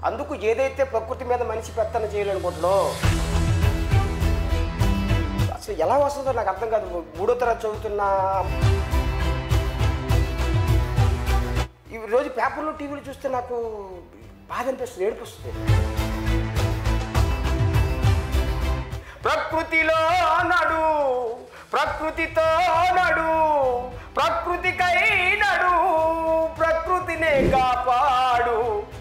అందుకు ఏదైతే ప్రకృతి మీద మనిషి పెత్తన చేయాలనుకుంటున్నాడో అసలు ఎలా వస్తుందో నాకు అర్థం కాదు మూడో తరగతి చదువుతున్న ఈ రోజు పేపర్లో టీవీలో చూస్తే నాకు బాధ అనిపిస్తుంది ఏడిపిస్తుంది ప్రకృతిలో నడు ప్రకృతితో నడు ప్రకృతికై నడు ప్రకృతినే కాపాడు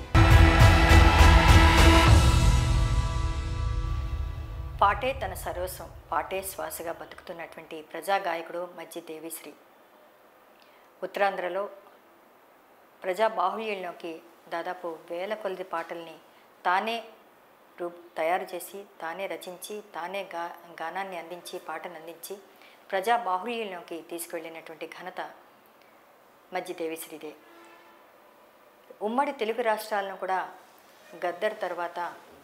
పాటే తన సర్వస్వం పాటే శ్వాసగా బతుకుతున్నటువంటి ప్రజా గాయకుడు మజ్జి దేవిశ్రీ ఉత్తరాంధ్రలో ప్రజా బాహుళ్యంలోకి దాదాపు వేల కొలది పాటల్ని తానే రూ తయారు చేసి తానే రచించి తానే గా గానాన్ని అందించి పాటను అందించి ప్రజా బాహుళ్యంలోకి తీసుకువెళ్ళినటువంటి ఘనత మజ్జి దేవిశ్రీదే ఉమ్మడి తెలుగు రాష్ట్రాలను కూడా గద్దర్ తర్వాత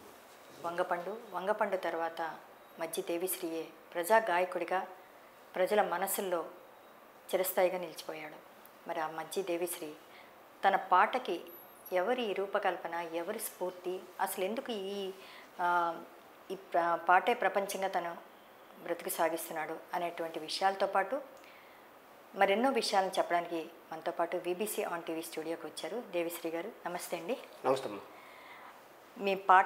వంగపండు వంగపండు తర్వాత మజ్జి దేవిశ్రీయే ప్రజా గాయకుడిగా ప్రజల మనసుల్లో చిరస్థాయిగా నిలిచిపోయాడు మరి ఆ మజ్జి దేవిశ్రీ తన పాటకి ఎవరి రూపకల్పన ఎవరి స్ఫూర్తి అసలు ఎందుకు ఈ ఆ, ఈ ప్ర- పాటే ప్రపంచంగా తను బ్రతుకు సాగిస్తున్నాడు అనేటువంటి విషయాలతో పాటు మరెన్నో విషయాలను చెప్పడానికి మనతో పాటు బీబీసీ ఆన్ టీవీ స్టూడియోకి వచ్చారు దేవిశ్రీ గారు నమస్తే అండి నమస్తే అమ్మా మీ పాట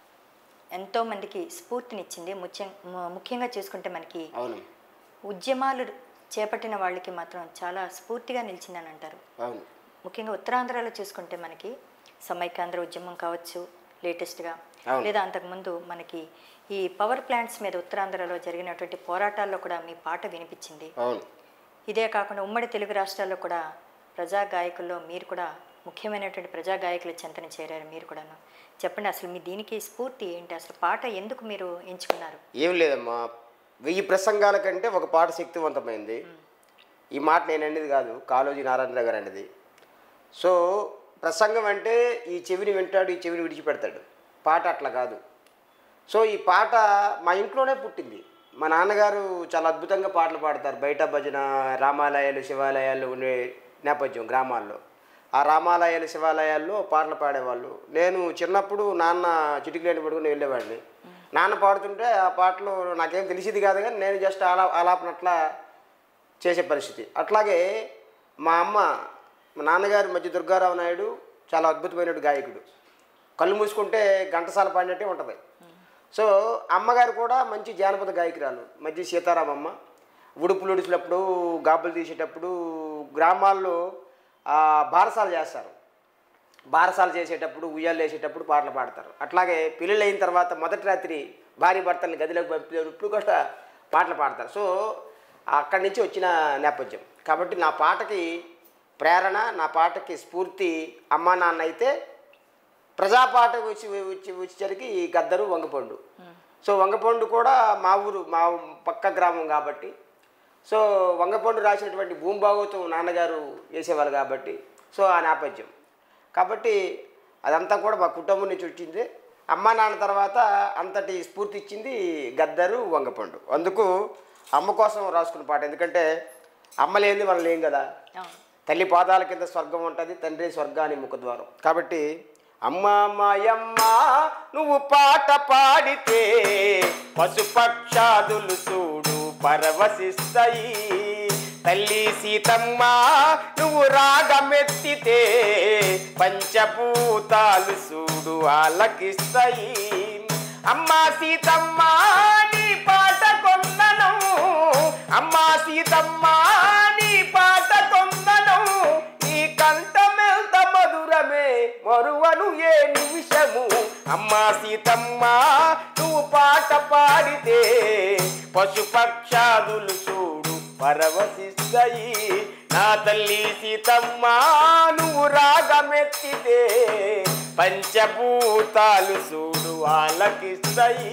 ఎంతోమందికి స్ఫూర్తినిచ్చింది ముఖ్యం ము- ముఖ్యంగా చూసుకుంటే మనకి అవును ఉద్యమాలు చేపట్టిన వాళ్ళకి మాత్రం చాలా స్ఫూర్తిగా నిలిచిందని అంటారు అవును ముఖ్యంగా ఉత్తరాంధ్రలో చూసుకుంటే మనకి సమైక్యాంధ్ర ఉద్యమం కావచ్చు లేటెస్ట్గా అవును. లేదా అంతకుముందు మనకి ఈ పవర్ ప్లాంట్స్ మీద ఉత్తరాంధ్రలో జరిగినటువంటి పోరాటాల్లో కూడా మీ పాట వినిపించింది అవును ఇదే కాకుండా ఉమ్మడి తెలుగు రాష్ట్రాల్లో కూడా ప్రజా గాయకుల్లో మీరు కూడా ముఖ్యమైనటువంటి ప్రజా గాయకుల చెంతన చేరారు మీరు కూడాను చెప్పండి అసలు మీ దీనికి స్ఫూర్తి ఏంటి అసలు పాట ఎందుకు మీరు ఎంచుకున్నారు ఏం లేదమ్మా వెయ్యి ప్రసంగాల కంటే ఒక పాట శక్తివంతమైంది ఈ మాట నేను అనేది కాదు కాళోజీ నారాయణరావు గారు అనేది సో ప్రసంగం అంటే ఈ చెవిని వింటాడు ఈ చెవిని విడిచిపెడతాడు పాట అట్లా కాదు సో ఈ పాట మా ఇంట్లోనే పుట్టింది మా నాన్నగారు చాలా అద్భుతంగా పాటలు పాడతారు బయట భజన రామాలయాలు శివాలయాలు ఉండే నేపథ్యం గ్రామాల్లో ఆ రామాలయాలు శివాలయాల్లో పాటలు పాడేవాళ్ళు నేను చిన్నప్పుడు నాన్న చిటికలేని పడుకుని వెళ్ళేవాడిని నాన్న పాడుతుంటే ఆ పాటలు నాకేం తెలిసేది కాదు కానీ నేను జస్ట్ అలా ఆలాపనట్లా చేసే పరిస్థితి అట్లాగే మా అమ్మ మా నాన్నగారు మధ్య దుర్గారావు నాయుడు చాలా అద్భుతమైన గాయకుడు కళ్ళు మూసుకుంటే ఘంటసాల పాడినట్టే ఉంటుంది సో అమ్మగారు కూడా మంచి జానపద గాయకురాలు మధ్య సీతారామమ్మ ఉడుపులు ఉడిచినప్పుడు గాబులు తీసేటప్పుడు గ్రామాల్లో ఆ, బారసాలు చేస్తారు బారసాలు చేసేటప్పుడు ఉయ్యాలు వేసేటప్పుడు పాటలు పాడతారు అట్లాగే పెళ్ళిళ్ళు అయిన తర్వాత మొదటి రాత్రి భార్య భర్తల్ని గదిలోకి పంపించేటప్పుడు కూడా పాటలు పాడతారు సో అక్కడి నుంచి వచ్చిన నేపథ్యం కాబట్టి నా పాటకి ప్రేరణ నా పాటకి స్ఫూర్తి అమ్మా నాన్న అయితే ప్రజాపాట వచ్చి వచ్చి వచ్చేసరికి ఈ గద్దరు వంగపండు సో వంగపండు కూడా మా ఊరు మా పక్క గ్రామం కాబట్టి సో వంగపండు రాసినటువంటి భూమిభాగవతం నాన్నగారు వేసేవాళ్ళు కాబట్టి సో ఆ నేపథ్యం కాబట్టి అదంతా కూడా మా కుటుంబం నుంచి వచ్చింది అమ్మ నాన్న తర్వాత అంతటి స్ఫూర్తి ఇచ్చింది గద్దరు వంగపండు అందుకు అమ్మ కోసం రాసుకున్న పాట ఎందుకంటే అమ్మ లేనిది మనం లేం కదా అవును తల్లి పాదాల కింద స్వర్గం ఉంటుంది తండ్రి స్వర్గాని ముఖద్వారం కాబట్టి అమ్మ మాయమ్మ నువ్వు పాట పాడితే పశుపక్షాదులు చూడు పరవశిస్తాయి తల్లి సీతమ్మ నువ్వు రాగమెత్తితే పంచభూతాలు చూడు ఆలకిస్తాయి అమ్మా సీతమ్మ నీ పాట కొన్నను అమ్మా సీతమ్మ నీ పాట కొన్నను నీ కంఠమెల్త మధురమే మరువను ఏ నిమిషము అమ్మా సీతమ్మ నువ్వు పాట పాడితే పశుపక్షాదులు చూడు పరవశిస్తాయి నా తల్లి సీతమ్మ నువ్వు రాగమెత్తితే పంచభూతాలు చూడు ఆలకిస్తాయి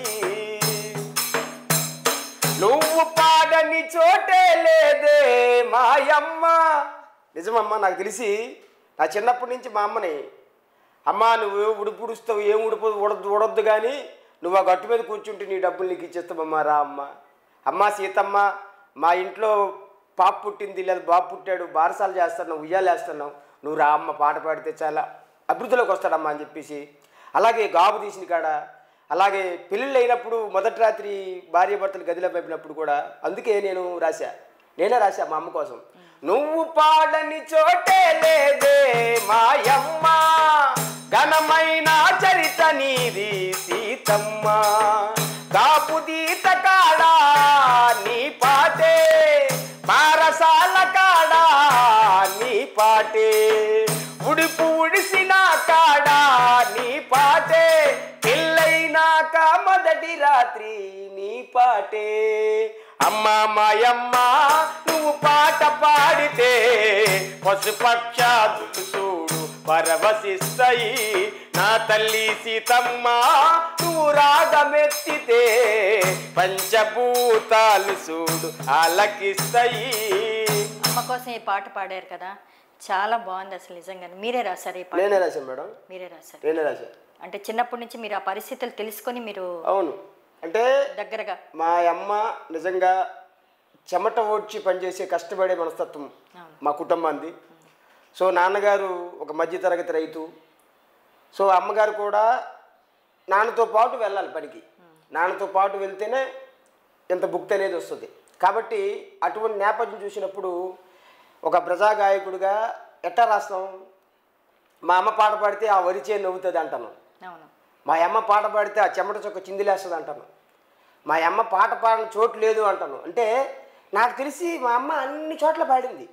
నువ్వు పాడని చోటే లేదే మాయమ్మ నిజమమ్మా నాకు తెలిసి నా చిన్నప్పటి నుంచి మా అమ్మని అమ్మా నువ్వు ఉడుపుడుస్తావు ఏం ఉడుపు ఉడద్దు ఉడొద్దు కానీ నువ్వు ఆ గట్టు మీద కూర్చుంటే నీ డబ్బులు నీకు ఇచ్చేస్తావమ్మా రా అమ్మ అమ్మ సీతమ్మ మా ఇంట్లో పాప పుట్టింది లేదా బాబు పుట్టాడు బారసాలు చేస్తున్నావు ఉయ్యాలు వేస్తున్నావు నువ్వు రా అమ్మ పాట పాడితే చాలా అభివృద్ధిలోకి వస్తాడమ్మా అని చెప్పేసి అలాగే గాబు తీసిన కాడ అలాగే పెళ్ళిళ్ళు అయినప్పుడు మొదటి రాత్రి భార్య భర్తలు గదిలో పంపినప్పుడు కూడా అందుకే నేను రాశా నేనే రాశా మా అమ్మ కోసం నువ్వు పాడని చోటే లేదే మాయమ్మ ఘనమైన చరిత నీది సీతమ్మ కాపు దీత కాడా నీ పాటే బారసాల కాడా నీ పాటే ఉడుపు ఉడిసిన కాడా నీ పాటే పెళ్ళైనాక మొదటి రాత్రి నీ పాటే అమ్మ మాయమ్మ నువ్వు పాట పాడితే పశుపక్షాదులు చూడు పరవశిస్తాయి నా తల్లి సీతమ్మ నువ్వు రాగమెత్తితే పంచభూతాలు చూడు ఆలకిస్తాయి అమ్మ కోసం ఈ పాట పాడారు కదా చాలా బాగుంది అసలు నిజంగా మీరే రాశారు ఈ పాట నేనే రాశాను మేడం మీరే రాశారు నేనే రాశాను అంటే చిన్నప్పటి నుంచి మీరు ఆ పరిస్థితులు తెలుసుకొని మీరు అవును అంటే దగ్గరగా మా అమ్మ నిజంగా చెమట ఓడ్చి పనిచేసే కష్టపడే మనస్తత్వం అవును. మా కుటుంబాన్ని సో నాన్నగారు ఒక మధ్యతరగతి రైతు సో అమ్మగారు కూడా నాన్నతో పాటు వెళ్ళాలి పనికి నాన్నతో పాటు వెళ్తేనే ఇంత భుక్తి అనేది వస్తుంది కాబట్టి అటువంటి నేపథ్యం చూసినప్పుడు ఒక ప్రజాగాయకుడిగా ఎట్టా రాస్తాం మా అమ్మ పాట పాడితే ఆ వరిచే నవ్వుతుంది అంటాను అవును మా అమ్మ పాట పాడితే ఆ చెమట చొక్క చిందిలేస్తుంది అంటాను మా అమ్మ పాట పాడిన చోటు లేదు అంటాను అంటే నాకు తెలిసి మా అమ్మ అన్ని చోట్ల పాడింది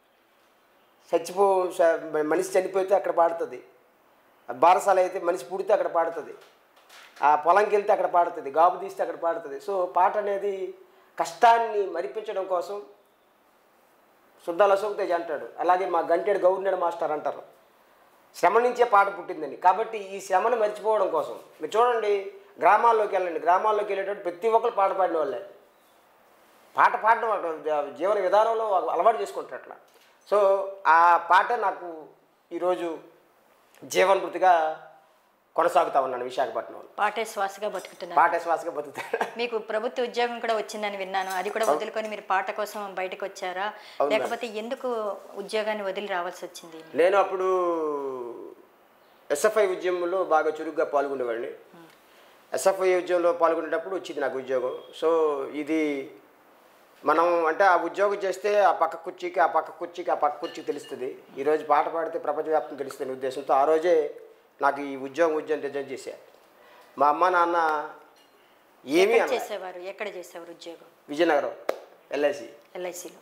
చచ్చిపో స- మనిషి చనిపోతే అక్కడ పాడుతుంది బారసాల అయితే మనిషి పుడితే అక్కడ పాడుతుంది ఆ పొలంకి వెళ్తే అక్కడ పాడుతుంది గాబు తీస్తే అక్కడ పాడుతుంది సో పాట అనేది కష్టాన్ని మరిపించడం కోసం శుద్ధాల అశోక్ తేజ్ అంటాడు అలాగే మా గంటేడు గౌర్నర్ మాస్టర్ అంటారు శ్రమ నుంచే పాట పుట్టిందని కాబట్టి ఈ శ్రమను మర్చిపోవడం కోసం మీరు చూడండి గ్రామాల్లోకి వెళ్ళండి గ్రామాల్లోకి వెళ్ళేటప్పుడు ప్రతి ఒక్కరు పాట పాడిన వాళ్ళే పాట పాడడం ఒక జీవన విధానంలో అలవాటు చేసుకుంటారు అట్లా సో ఆ పాట నాకు ఈరోజు జీవనృతిగా కొనసాగుతా ఉన్నాను విశాఖపట్నంలో పాటే శ్వాసగా బతుకుతున్నారు పాట శ్వాసగా బతుకుతాను మీకు ప్రభుత్వ ఉద్యోగం కూడా వచ్చిందని విన్నాను అది కూడా వదులుకొని మీరు పాట కోసం బయటకు వచ్చారా లేకపోతే ఎందుకు ఉద్యోగాన్ని వదిలి రావాల్సి వచ్చింది నేను అప్పుడు ఎస్ఎఫ్ఐ ఉద్యమంలో బాగా చురుగ్గా పాల్గొనేవాడిని ఎస్ఎఫ్ఐ ఉద్యమంలో పాల్గొనేటప్పుడు వచ్చింది నాకు ఉద్యోగం సో ఇది మనం అంటే ఆ ఉద్యోగం చేస్తే ఆ పక్క కుర్చీకి ఆ పక్క కుర్చీకి ఆ పక్క కుర్చీకి తెలుస్తుంది ఈరోజు పాట పాడితే ప్రపంచవ్యాప్తం తెలుస్తుంది ఉద్దేశంతో ఆ రోజే నాకు ఈ ఉద్యోగం ఉద్యోగం రిజైన్ చేశారు మా అమ్మ నాన్న ఏమీ ఎక్కడ అనలే. చేసేవారు ఎక్కడ చేసేవారు ఉద్యోగం విజయనగరం ఎల్ఐసి ఎల్ఐసిలో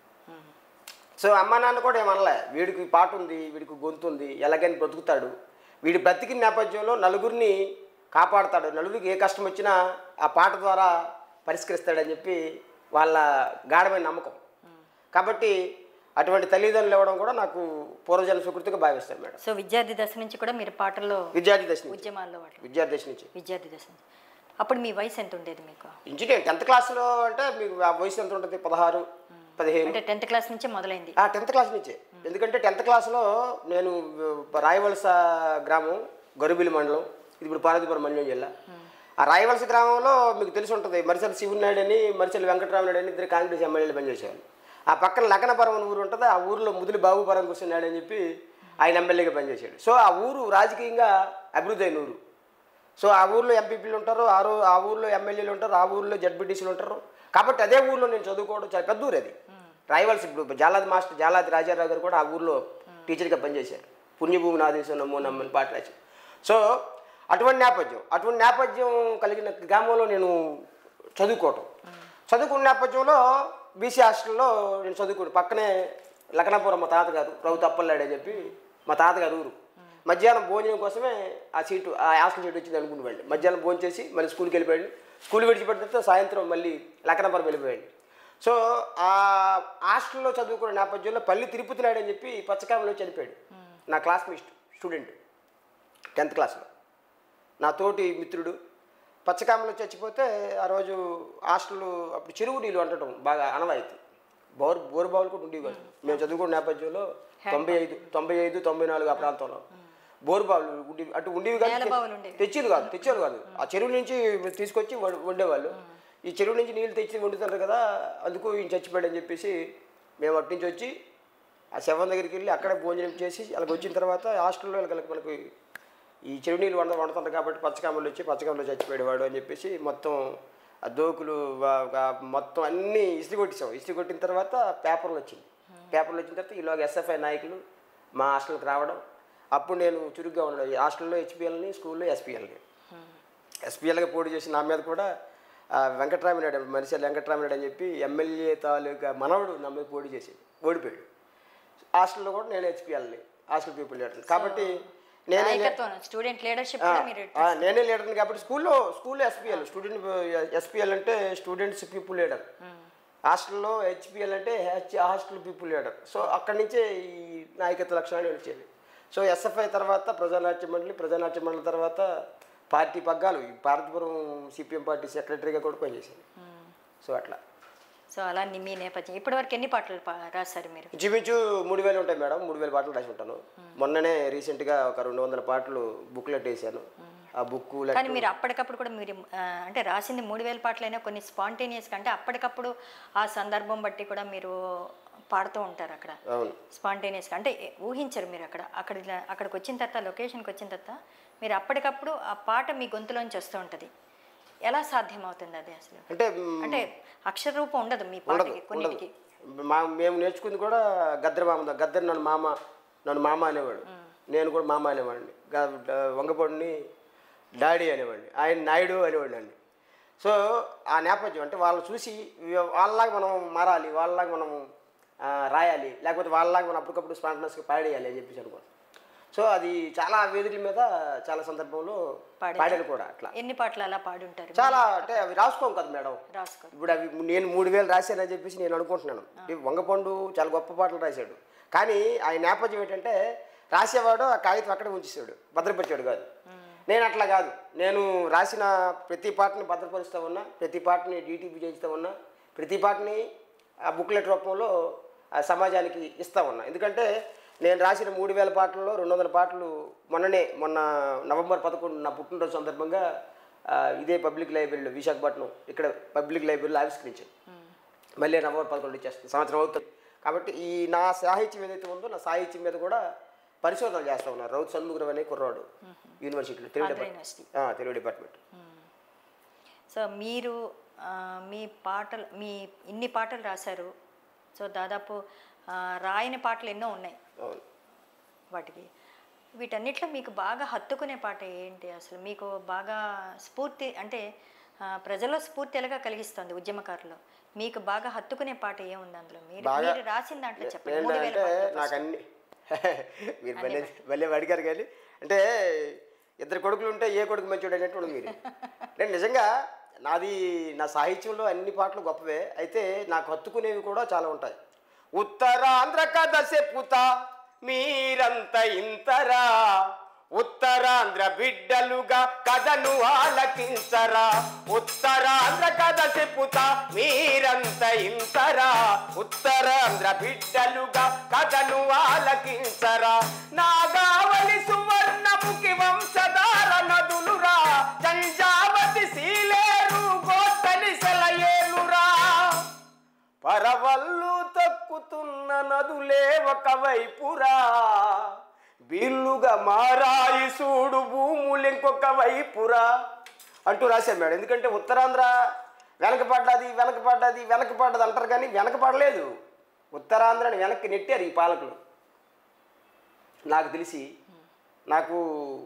సో అమ్మ నాన్న కూడా ఏమనలే వీడికి పాట ఉంది వీడికి గొంతు ఉంది ఎలాగని బ్రతుకుతాడు వీడి బ్రతికిన నేపథ్యంలో నలుగురిని కాపాడుతాడు నలుగురికి ఏ కష్టం వచ్చినా ఆ పాట ద్వారా పరిష్కరిస్తాడని చెప్పి వాళ్ళ గాఢమైన నమ్మకం కాబట్టి అటువంటి తల్లిదండ్రులు ఇవ్వడం కూడా నాకు పూర్వజన్మ సుకృతిగా భావిస్తాను మేడం సో విద్యార్థి దశ నుంచి కూడా మీరు పాటల్లో విద్యార్థి దశ నుంచి ఉద్యమాల్లో వాటిలో విద్యార్థి దశ నుంచి విద్యార్థి దశ నుంచి అప్పుడు మీ వయసు ఎంత ఉండేది మీకు ఇంజనీరింగ్ టెన్త్ క్లాస్లో అంటే మీకు ఆ వయసు ఎంత ఉంటుంది పదహారు పదిహేను అంటే టెన్త్ క్లాస్ నుంచే మొదలైంది ఆ టెన్త్ క్లాస్ నుంచే ఎందుకంటే టెన్త్ క్లాస్లో నేను ఆ, రాయవలస గ్రామం గరుబిలి మండలం ఇది ఇప్పుడు పార్వతీపురం మండలం జిల్లా ఆ రాయవలస గ్రామంలో మీకు తెలిసి ఉంటుంది మరిసెల శివునాయుడు అని మరిసెల వెంకటరామనాయుడు అని ఇద్దరు కాంగ్రెస్ ఎమ్మెల్యేలు పనిచేసేవాళ్ళు ఆ పక్కన లగ్నపురం అని ఊరు ఉంటుంది ఆ ఊరిలో ముదులు బాబుపురం కూర్చున్నాడు అని చెప్పి ఆయన ఎమ్మెల్యేగా పనిచేశాడు సో ఆ ఊరు రాజకీయంగా అభివృద్ధి అయిన ఊరు సో ఆ ఊర్లో ఎంపీపీలు ఉంటారు ఆ రో ఆ ఊర్లో ఎమ్మెల్యేలు ఉంటారు ఆ ఊర్లో జడ్పీటీసీలు ఉంటారు కాబట్టి అదే ఊర్లో నేను చదువుకోవడం చాలా పెద్ద ఊరు అది రాయవలసి ఇప్పుడు జాలాది మాస్టర్ జాలాది రాజారావు గారు కూడా ఆ ఊర్లో టీచర్గా పనిచేశారు పుణ్యభూమి నాదేశం నమ్మో నమ్మని పాట రాసి సో అటువంటి నేపథ్యం అటువంటి నేపథ్యం కలిగిన గ్రామంలో నేను చదువుకోవటం చదువుకున్న నేపథ్యంలో బీసీ హాస్టల్లో నేను చదువుకుని పక్కనే లక్నాపురం మా తాతగారు రౌతు అప్పల్లాడే చెప్పి మా తాతగారు ఊరు మధ్యాహ్నం భోజనం కోసమే ఆ సీటు ఆ హాస్టల్ సీట్ వచ్చింది అనుకునేవాడిని మధ్యాహ్నం భోజనం చేసి మళ్ళీ స్కూల్కి వెళ్ళిపోయాడు స్కూల్ విడిచిపెట్టిన తర్వాత సాయంత్రం మళ్ళీ లక్నపురం వెళ్ళిపోయాడు సో ఆ హాస్టల్లో చదువుకున్న నేపథ్యంలో పల్లి తిరుపతి నాయుడు అని చెప్పి పచ్చకామలో చనిపోయాడు నా క్లాస్మేట్ స్టూడెంట్ టెన్త్ క్లాస్లో నా తోటి మిత్రుడు పచ్చకామలో చచ్చిపోతే ఆ రోజు హాస్టల్ అప్పుడు చెరువు నీళ్ళు వండటం బాగా అనవాయితీ బోర్ బోరు బావులు కూడా ఉండేవి కాదు మేము చదువుకున్న నేపథ్యంలో తొంభై ఐదు తొంభై ఐదు తొంభై నాలుగు ఆ ప్రాంతంలో బోరు బావులు ఉండేవి అటు ఉండేవి నేల కాదు బావులు ఉండేవి. తెచ్చేది కాదు తెచ్చేది కాదు ఆ చెరువు నుంచి తీసుకొచ్చి వం- వండేవాళ్ళు ఈ చెరువు నుంచి నీళ్ళు తెచ్చి వండుతారు కదా అందుకు ఈయన చచ్చిపోయాడని చెప్పేసి మేము అటు నుంచి వచ్చి ఆ శవం దగ్గరికి వెళ్ళి అక్కడ భోజనం చేసి అలాగ వచ్చిన తర్వాత హాస్టల్లో వీళ్ళకి మనకి ఈ చెడు నీళ్ళు వండ వండుతుంది కాబట్టి పచ్చకామలు వచ్చి పచ్చకామలో చచ్చిపోయేవాడు అని చెప్పేసి మొత్తం ఆ దోకులు వా- వా- మొత్తం అన్నీ ఇస్త్రీ కొట్టేసాం ఇస్త్రీ కొట్టిన తర్వాత పేపర్లు వచ్చింది పేపర్లు వచ్చిన తర్వాత ఈలోగా ఎస్ఎఫ్ఐ నాయకులు మా హాస్టల్కి రావడం అప్పుడు నేను చురుగ్గా ఉండడం హాస్టల్లో హెచ్పిఎల్ని స్కూల్లో ఎస్పీఎల్ని ఎస్పీఎల్గా పోటీ చేసి నా మీద కూడా ఆ, వెంకట్రామినాయుడు మనిషి వెంకట్రామినాయుడు అని చెప్పి ఎమ్మెల్యే తాలూకా మనవడు నా మీద పోటీ చేసి ఓడిపోయాడు హాస్టల్లో కూడా నేను హెచ్పిఎల్ని హాస్టల్ పీపుల్ లీడర్ కాబట్టి నేనే నాయకత్వం స్టూడెంట్ లీడర్షిప్ ఆ, కూడా మీరు ఆ, నేనే లీడర్ని కాబట్టి స్కూల్లో స్కూల్లో ఎస్పీఎల్ స్టూడెంట్ ఎస్పీఎల్ అంటే స్టూడెంట్స్ పీపుల్ లీడర్ హాస్టల్లో హెచ్పిఎల్ అంటే H hostel people leader so అక్కడి నుంచే ఈ నాయకత్వ లక్షణాలు వచ్చేది సో ఎస్ఎఫ్ఐ తర్వాత ప్రజానాట్య మండలి ప్రజానాట్య మండలి తర్వాత పార్టీ పగ్గాలు ఈ భారతపురం సిపిఎం పార్టీ సెక్రటరీగా కూడా పనిచేశాను సో అట్లా సో అలా ని- మీ నేపథ్యం ఇప్పటివరకు ఎన్ని పాటలు పా- రాశారు మీరు ఇంచుమించు మూడు వేలు ఉంటాయి మేడం మూడు వేల పాటలు రాసి ఉంటాను మొన్ననే రీసెంట్గా ఒక రెండు వందల పాటలు బుక్లెట్ వేసాను ఆ బుక్ కానీ మీరు అప్పటికప్పుడు కూడా మీరు ఆ, అంటే రాసింది మూడు వేల పాటలైనా కొన్ని స్పాంటేనియస్గా అంటే అప్పటికప్పుడు ఆ సందర్భం బట్టి కూడా మీరు పాడుతూ ఉంటారు అక్కడ అవును స్పాంటేనియస్గా అంటే ఏ- ఊహించరు మీరు అక్కడ అక్కడ ఇలా- అక్కడికి వచ్చిన తర్వాత లొకేషన్కి వచ్చిన తర్వాత మీరు అప్పటికప్పుడు ఆ పాట మీ గొంతులోంచి వస్తూ ఉంటుంది ఎలా సాధ్యమవుతుంది అది అసలు అంటే మ్, అంటే అక్షర రూపం ఉండదు మీ ఉండదు పాటకి కొన్నిటికి మా మేము నేర్చుకుంది కూడా గద్దర్ మామ దా- గద్దర్ నన్ను మామ నన్ను మామ అనేవాడు నేను కూడా మామ అనేవాడిని గా- డ- వంగపొడిని డాడీ అనేవాడిని ఆయన నాయుడు అనేవాడిని అండి సో ఆ నేపథ్యం అంటే వాళ్ళని చూసి వీ- వాళ్ళలాగా మనం మారాలి వాళ్ళలాగా మనం ఆ, రాయాలి లేకపోతే వాళ్ళలాగా మనం అప్పటికప్పుడు స్పాంటనస్గా పాడేయాలి అని చెప్పేసి అనుకోండి సో అది చాలా వేదికల మీద చాలా సందర్భంలో పాడారు. పాడాను కూడా అట్లా ఎన్ని పాటలు అలా పాడి ఉంటారు చాలా అంటే అవి రాసుకోం కదా మేడం రాసుకో ఇప్పుడు అవి నేను మూడు వేలు రాశానని చెప్పేసి నేను అనుకుంటున్నాను ఈ వంగపండు చాలా గొప్ప పాటలు రాశాడు కానీ ఆయన నేపథ్యం ఏంటంటే రాసేవాడు ఆ కాగితం అక్కడే ఉంచేసాడు భద్రపరిచాడు కాదు నేను అట్లా కాదు నేను రాసిన ప్రతి పాటని భద్రపరుస్తూ ఉన్నా ప్రతి పాటని డీటీపీ చేస్తూ ఉన్నా ప్రతి పాటని ఆ బుక్లెట్ రూపంలో ఆ సమాజానికి ఇస్తా ఉన్నా ఎందుకంటే నేను రాసిన మూడు వేల పాటల్లో రెండు వందల పాటలు మొన్ననే మొన్న నవంబర్ పదకొండు నా పుట్టినరోజు సందర్భంగా ఆ, ఇదే పబ్లిక్ లైబ్రరీలో విశాఖపట్నం ఇక్కడ పబ్లిక్ లైబ్రరీలో ఆవిష్కరించాను మళ్ళీ నవంబర్ పదకొండు ఇచ్చేస్తుంది సంవత్సరం అవుతుంది కాబట్టి ఈ నా సాహిత్యం ఏదైతే ఉందో నా సాహిత్యం మీద కూడా పరిశోధనలు చేస్తూ ఉన్నారు రౌత్ సన్ముఖరావు అనే కుర్రాడు యూనివర్సిటీలో తెలుగు ఆంధ్ర డిపార్ట్మెంట్ యూనివర్సిటీ ఆ, తెలుగు డిపార్ట్మెంట్ సో మీరు ఆ, మీ పాటలు మీ ఇన్ని పాటలు రాశారు సో దాదాపు ఆ, రాయని పాటలు ఎన్నో ఉన్నాయి అవును వాటికి వీటన్నిటిలో మీకు బాగా హత్తుకునే పాట ఏంటి అసలు మీకు బాగా స్ఫూర్తి అంటే ఆ, ప్రజల్లో స్ఫూర్తి ఎలాగా కలిగిస్తుంది ఉద్యమకారులు మీకు బాగా హత్తుకునే పాట ఏముంది అందులో మీరు బాగా- మీరు రాసిన దాంట్లో చెప్పండి మూడు వేల ఏంటంటే పాటల నాకు కోసం. అన్ని మీరు భలే భలే అడిగారు కానీ అంటే ఇద్దరు కొడుకులు ఉంటే ఏ కొడుకు మంచోడు అనేట్టు ఉంది మీరు నేను నిజంగా నాది నా సాహిత్యంలో అన్ని పాటలు గొప్పవే అయితే నాకు హత్తుకునేవి కూడా చాలా ఉంటాయి ఉత్తరాంధ్ర కథ చెప్పుతా మీరంత ఇంతరా ఉత్తరాంధ్ర బిడ్డలుగా కథను ఆలకించరా ఉత్తరాంధ్ర కథ చెప్పుతా మీరంత ఇంతరా ఉత్తరాంధ్ర బిడ్డలుగా కథను ఆలకించరా నాగావళి సువర్ణముఖి వంశధార నదులురా జంజావతి శీలేరు గోతలి సెలయేలురా పరవళ్ళు తక్కుతున్న నదులే ఒకవైపురా బిల్లుగా మారాయి చూడు భూములు ఇంకొక వైపురా అంటూ రాశారు మేడం ఎందుకంటే ఉత్తరాంధ్ర వెనకపడ్డది వెనకపడ్డది వెనకపడ్డది అంటారు కానీ వెనకపడలేదు ఉత్తరాంధ్రని వెనక్కి నెట్టారు ఈ పాలకులు నాకు తెలిసి నాకు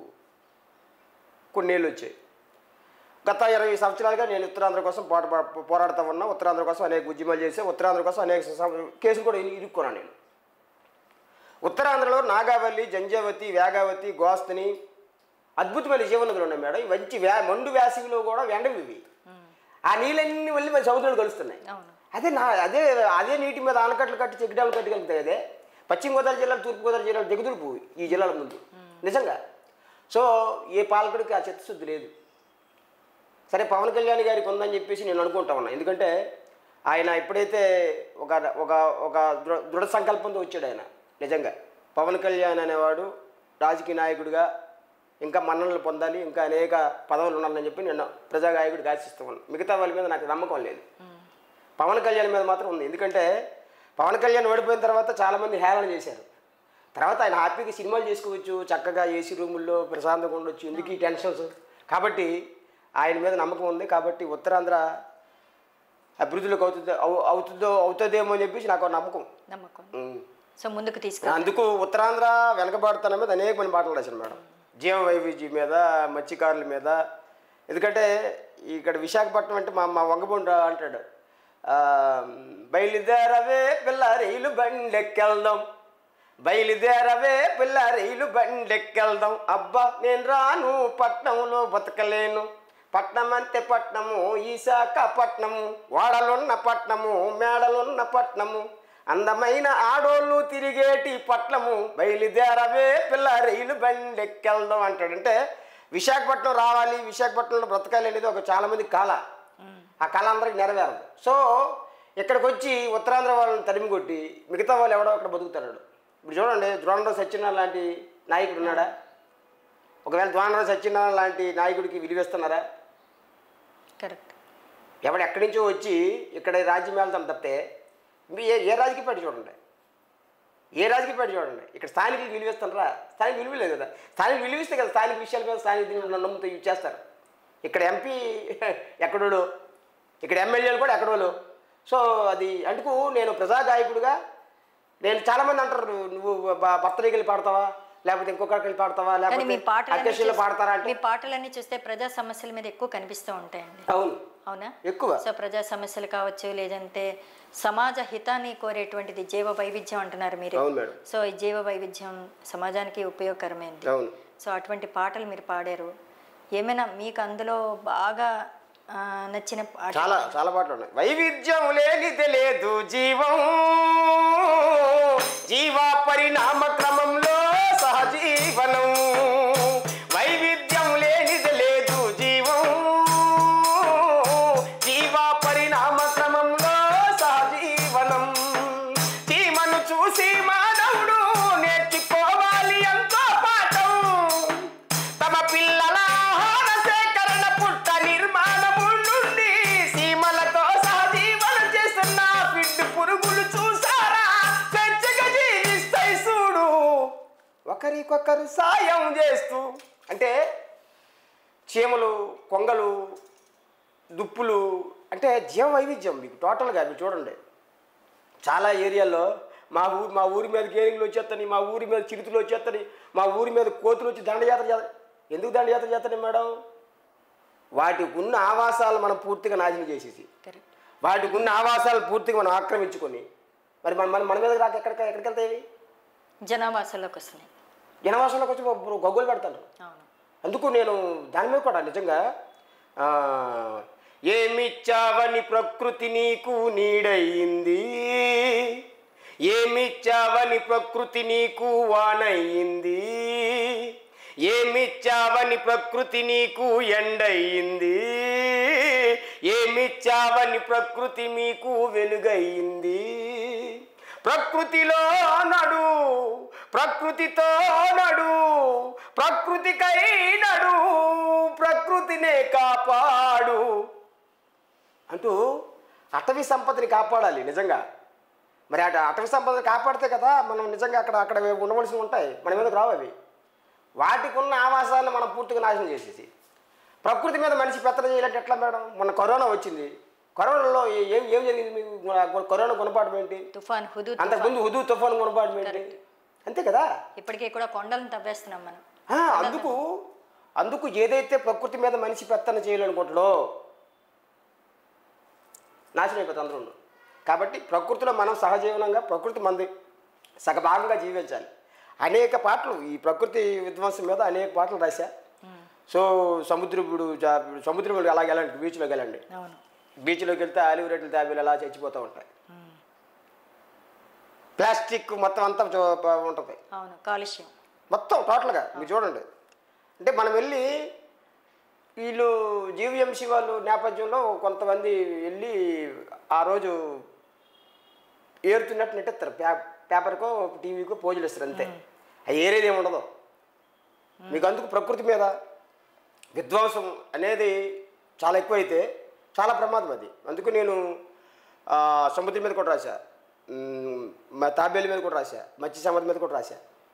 కొన్నేళ్ళు వచ్చాయి గత ఇరవై సంవత్సరాలుగా నేను ఉత్తరాంధ్ర కోసం పోట పోరాడుతూ ఉన్నా ఉత్తరాంధ్ర కోసం అనేక ఉద్యమాలు చేసే ఉత్తరాంధ్ర కోసం అనేక సం- కేసులు కూడా ఇరు- ఇరుక్కున్నాను నేను ఉత్తరాంధ్రలో నాగావల్లి జంజావతి వేగావతి గోస్తని అద్భుతమైన జీవనదులు ఉన్నాయి మేడం ఈ మంచి వ్యా మండు వేసవిలో కూడా వెండవి ఇవి ఆ నీళ్ళన్నీ వెళ్ళి మన సముద్రంలో కలుస్తున్నాయి అవును అదే నా అదే అదే నీటి మీద ఆనకట్లు కట్టి చెక్ డ్యాములు కట్టగలుగుతాయి అదే పశ్చిమ గోదావరి జిల్లాలు తూర్పు గోదావరి జిల్లాలు దిగుదులుపు ఈ జిల్లాల ముందు నిజంగా సో ఏ పాలకుడికి ఆ చిత్తశుద్ధి లేదు సరే పవన్ కళ్యాణ్ గారికి ఉందని చెప్పేసి నేను అనుకుంటా ఉన్నా ఎందుకంటే ఆయన ఎప్పుడైతే ఒక ఒక ఒక దృఢ దృఢ సంకల్పంతో వచ్చాడు ఆయన నిజంగా పవన్ కళ్యాణ్ అనేవాడు రాజకీయ నాయకుడిగా ఇంకా మన్ననలు పొందాలి ఇంకా అనేక పదవులు ఉండాలని చెప్పి నేను ప్రజాగాయకుడిగా ఆశిస్తూ ఉన్నాను మిగతా వాళ్ళ మీద నాకు నమ్మకం లేదు పవన్ కళ్యాణ్ మీద మాత్రం ఉంది ఎందుకంటే పవన్ కళ్యాణ్ ఓడిపోయిన తర్వాత చాలామంది హేళన చేశారు తర్వాత ఆయన హ్యాపీగా సినిమాలు చేసుకోవచ్చు చక్కగా ఏసీ రూముల్లో ప్రశాంతంగా ఉండొచ్చు ఎందుకు ఈ టెన్షన్స్ కాబట్టి ఆయన మీద నమ్మకం ఉంది కాబట్టి ఉత్తరాంధ్ర అభివృద్ధిలోకి అవుతుందో అవు- అవుతుందో అవుతుందేమో అని చెప్పేసి నాకు ఒక నమ్మకం నమ్మకం ఉమ్. సో ముందుకు తీసుకు అందుకు ఉత్తరాంధ్ర వెనకబాటుతనం మీద అనేక మంది పాటలు రాశారు మేడం జీవ వైవిధ్యం మీద మత్స్యకారుల మీద ఎందుకంటే ఇక్కడ విశాఖపట్నం అంటే మా మా వంగబొండ అంటాడు ఆ, బయలుదేరవే పిల్ల రైలు బండెక్కెళ్దాం బయలుదేరవే పిల్ల రైలు బండెక్కెళ్దాం అబ్బా నేను రాను పట్నంలో బతకలేను పట్నం అంతే పట్నము ఈశాఖ పట్నము వాడలున్న పట్నము మేడలున్న పట్నము అందమైన ఆడోళ్ళు తిరిగేటి పట్నము బయలుదేరవే పిల్ల రైలు బండెక్కెళ్దాం అంటాడు అంటే విశాఖపట్నం రావాలి విశాఖపట్నంలో బ్రతకాలి అనేది ఒక చాలామంది కాల ఆ కళ అందరికి నెరవేరదు సో ఇక్కడికి వచ్చి ఉత్తరాంధ్ర వాళ్ళని తరిమి కొట్టి మిగతా వాళ్ళు ఎవడో అక్కడ బతుకుతాడు ఇప్పుడు చూడండి ద్రోణరావు సత్యనారాయణ లాంటి నాయకుడు ఉన్నాడా ఒకవేళ ద్రోణరావు సత్యనారాయణ లాంటి నాయకుడికి విలువిస్తున్నారా కరెక్ట్ ఎవడు ఎక్కడి నుంచో వచ్చి ఇక్కడ రాజ్యం వెళ్తాం తప్పితే మీ ఏ ఏ రాజకీయ పార్టీ చూడండి ఏ రాజకీయ పార్టీ చూడండి ఇక్కడ స్థానికులకు విలువిస్తున్నారా స్థానిక విలువ లేదు కదా స్థానిక విలువిస్తే కదా స్థానిక విషయాల మీద స్థానిక దీన్ని నమ్ముతూ యూజ్ చేస్తారు ఇక్కడ ఎంపీ ఎక్కడోడు ఇక్కడ ఎమ్మెల్యేలు కూడా ఎక్కడోళ్ళు సో అది అందుకు నేను ప్రజాగాయకుడిగా నేను చాలామంది అంటారు నువ్వు బ- భర్తడికి వెళ్ళి పాడతావా లేకపోతే ఇంకొకరికి వెళ్ళి పాడతావా కానీ మీ లేకపోతే పాటలన్నీ అకేషన్లో చూస్తే- పాడతారా అంటే మీ పాటలన్నీ చూస్తే ప్రజా సమస్యల మీద ఎక్కువ కనిపిస్తూ ఉంటాయండి అవును అవునా ఎక్కువ సో ప్రజా సమస్యలు కావచ్చు లేదంటే సమాజ హితాన్ని కోరేటువంటిది జీవ వైవిధ్యం అంటున్నారు మీరు అవును మేడం సో ఈ జీవ వైవిధ్యం సమాజానికి ఉపయోగకరమైనది అవును సో అటువంటి పాటలు మీరు పాడారు ఏమైనా మీకు అందులో బాగా ఆ, నచ్చిన పాట చాలా చాలా పాటలు ఉన్నాయి వైవిధ్యం లేనిది లేదు జీవం జీవ పరిణామ క్రమంలో సహజీవనం వైవిధ్యం లేనిది లేదు జీవం జీవ పరిణామ క్రమంలో సహజీవనం చీమను చూసి మానవుడు నేర్చుకోవాలి ఎంతో పాఠం తమ పిల్లల ఆహార సేకరణ పుట్ట నిర్మాణము నుండి సీమలతో సహజీవనం చేస్తున్న పిడ్డు పురుగులు చూసారా స్వేచ్ఛగా జీవిస్తాయి చూడు ఒకరికొకరు సాయం చేస్తూ అంటే చీమలు కొంగలు దుప్పులు అంటే జీవ వైవిధ్యం మీకు టోటల్గా మీరు చూడండి చాలా ఏరియాల్లో మా ఊరు మా ఊరి మీద గేరింగ్లు వచ్చేస్తాయి మా ఊరి మీద చిరుతులు వచ్చేస్తాయి మా ఊరి మీద కోతులు వచ్చి దండయాత్ర చేస్తాయి ఎందుకు దండయాత్ర చేస్తాయి మేడం వాటికి ఉన్న ఆవాసాలు మనం పూర్తిగా నాశనం చేసేసి కరెక్ట్ వాటికి ఉన్న ఆవాసాలు పూర్తిగా మనం ఆక్రమించుకొని మరి మన మన మన మీద రాక ఎక్కడికి ఎక్కడికి వెళ్తాయి జనావాసాల్లోకి వస్తున్నాయి జనవాసంలోకి వచ్చి గొగ్గలు పెడతాను అవును అందుకు నేను దాని మీద కూడా నిజంగా ఆ, ఏమిచ్చావని ప్రకృతి నీకు నీడయింది ఏమిచ్చావని ప్రకృతి నీకు వానయ్యింది ఏమిచ్చావని ప్రకృతి నీకు ఎండయింది ఏమిచ్చావని ప్రకృతి మీకు వెలుగయింది ప్రకృతిలో నడు ప్రకృతితో నడు ప్రకృతికై నడు ప్రకృతినే కాపాడు అంటూ అటవీ సంపదని కాపాడాలి నిజంగా మరి అటు అటవీ సంపదని కాపాడితే కదా మనం నిజంగా అక్కడ అక్కడ ఉండవలసి ఉంటాయి మన మీద రావు అవి వాటికి ఉన్న ఆవాసాన్ని మనం పూర్తిగా నాశనం చేసేసి ప్రకృతి మీద మనిషి పెత్తనం చేయాలంటే ఎట్లా మేడం మొన్న కరోనా వచ్చింది కరోనాలో ఏ- ఏం ఏం జరిగింది మీకు గు- కరోనా గుణపాఠం ఏంటి తుఫాన్ హుదూ అంతకుముందు హుదూ తుఫాను గుణపాఠం ఏంటి అంతే కదా ఇప్పటికీ కూడా కొండలను తవ్వేస్తున్నాం మనం ఆ, అందుకు అందుకు ఏదైతే ప్రకృతి మీద మనిషి పెత్తన చేయాలనుకుంటాడో నాశనం అయిపోతుంది అందరూ కాబట్టి ప్రకృతిలో మనం సహజీవనంగా ప్రకృతి మంది సగభాగంగా జీవించాలి అనేక పాటలు ఈ ప్రకృతి విధ్వంసం మీద అనేక పాటలు రాశా సో సముద్రపుడు సముద్రం అలాగే వెళ్ళండి బీచ్లోకి వెళ్ళండి అవును బీచ్లోకి వెళ్తే ఆలివ్ రేట్లు తాబేలు అలా చచ్చిపోతూ ఉంటాయి ప్లాస్టిక్ మొత్తం అంతా చో- ప- ఉంటుంది అవును కాలుష్యం మొత్తం టోటల్గా మీరు చూడండి అంటే మనం వెళ్ళి వీళ్ళు జీవీఎంసీ వాళ్ళు నేపథ్యంలో కొంతమంది వెళ్ళి ఆ రోజు ఏరుతున్నట్టు నెట్టేస్తారు పే పేపర్కో టీవీకో పోజులు ఇస్తారు అంతే అది ఏరేది ఏమి ఉండదు మీకు అందుకు ప్రకృతి మీద విధ్వంసం అనేది చాలా ఎక్కువైతే చాలా ప్రమాదం అది అందుకు నేను ఆ, సముద్రం మీద కూడా రాశా మ్, మా తాబేలు మీద కూడా రాశా మత్స్య సముద్రం మీద కూడా రాశా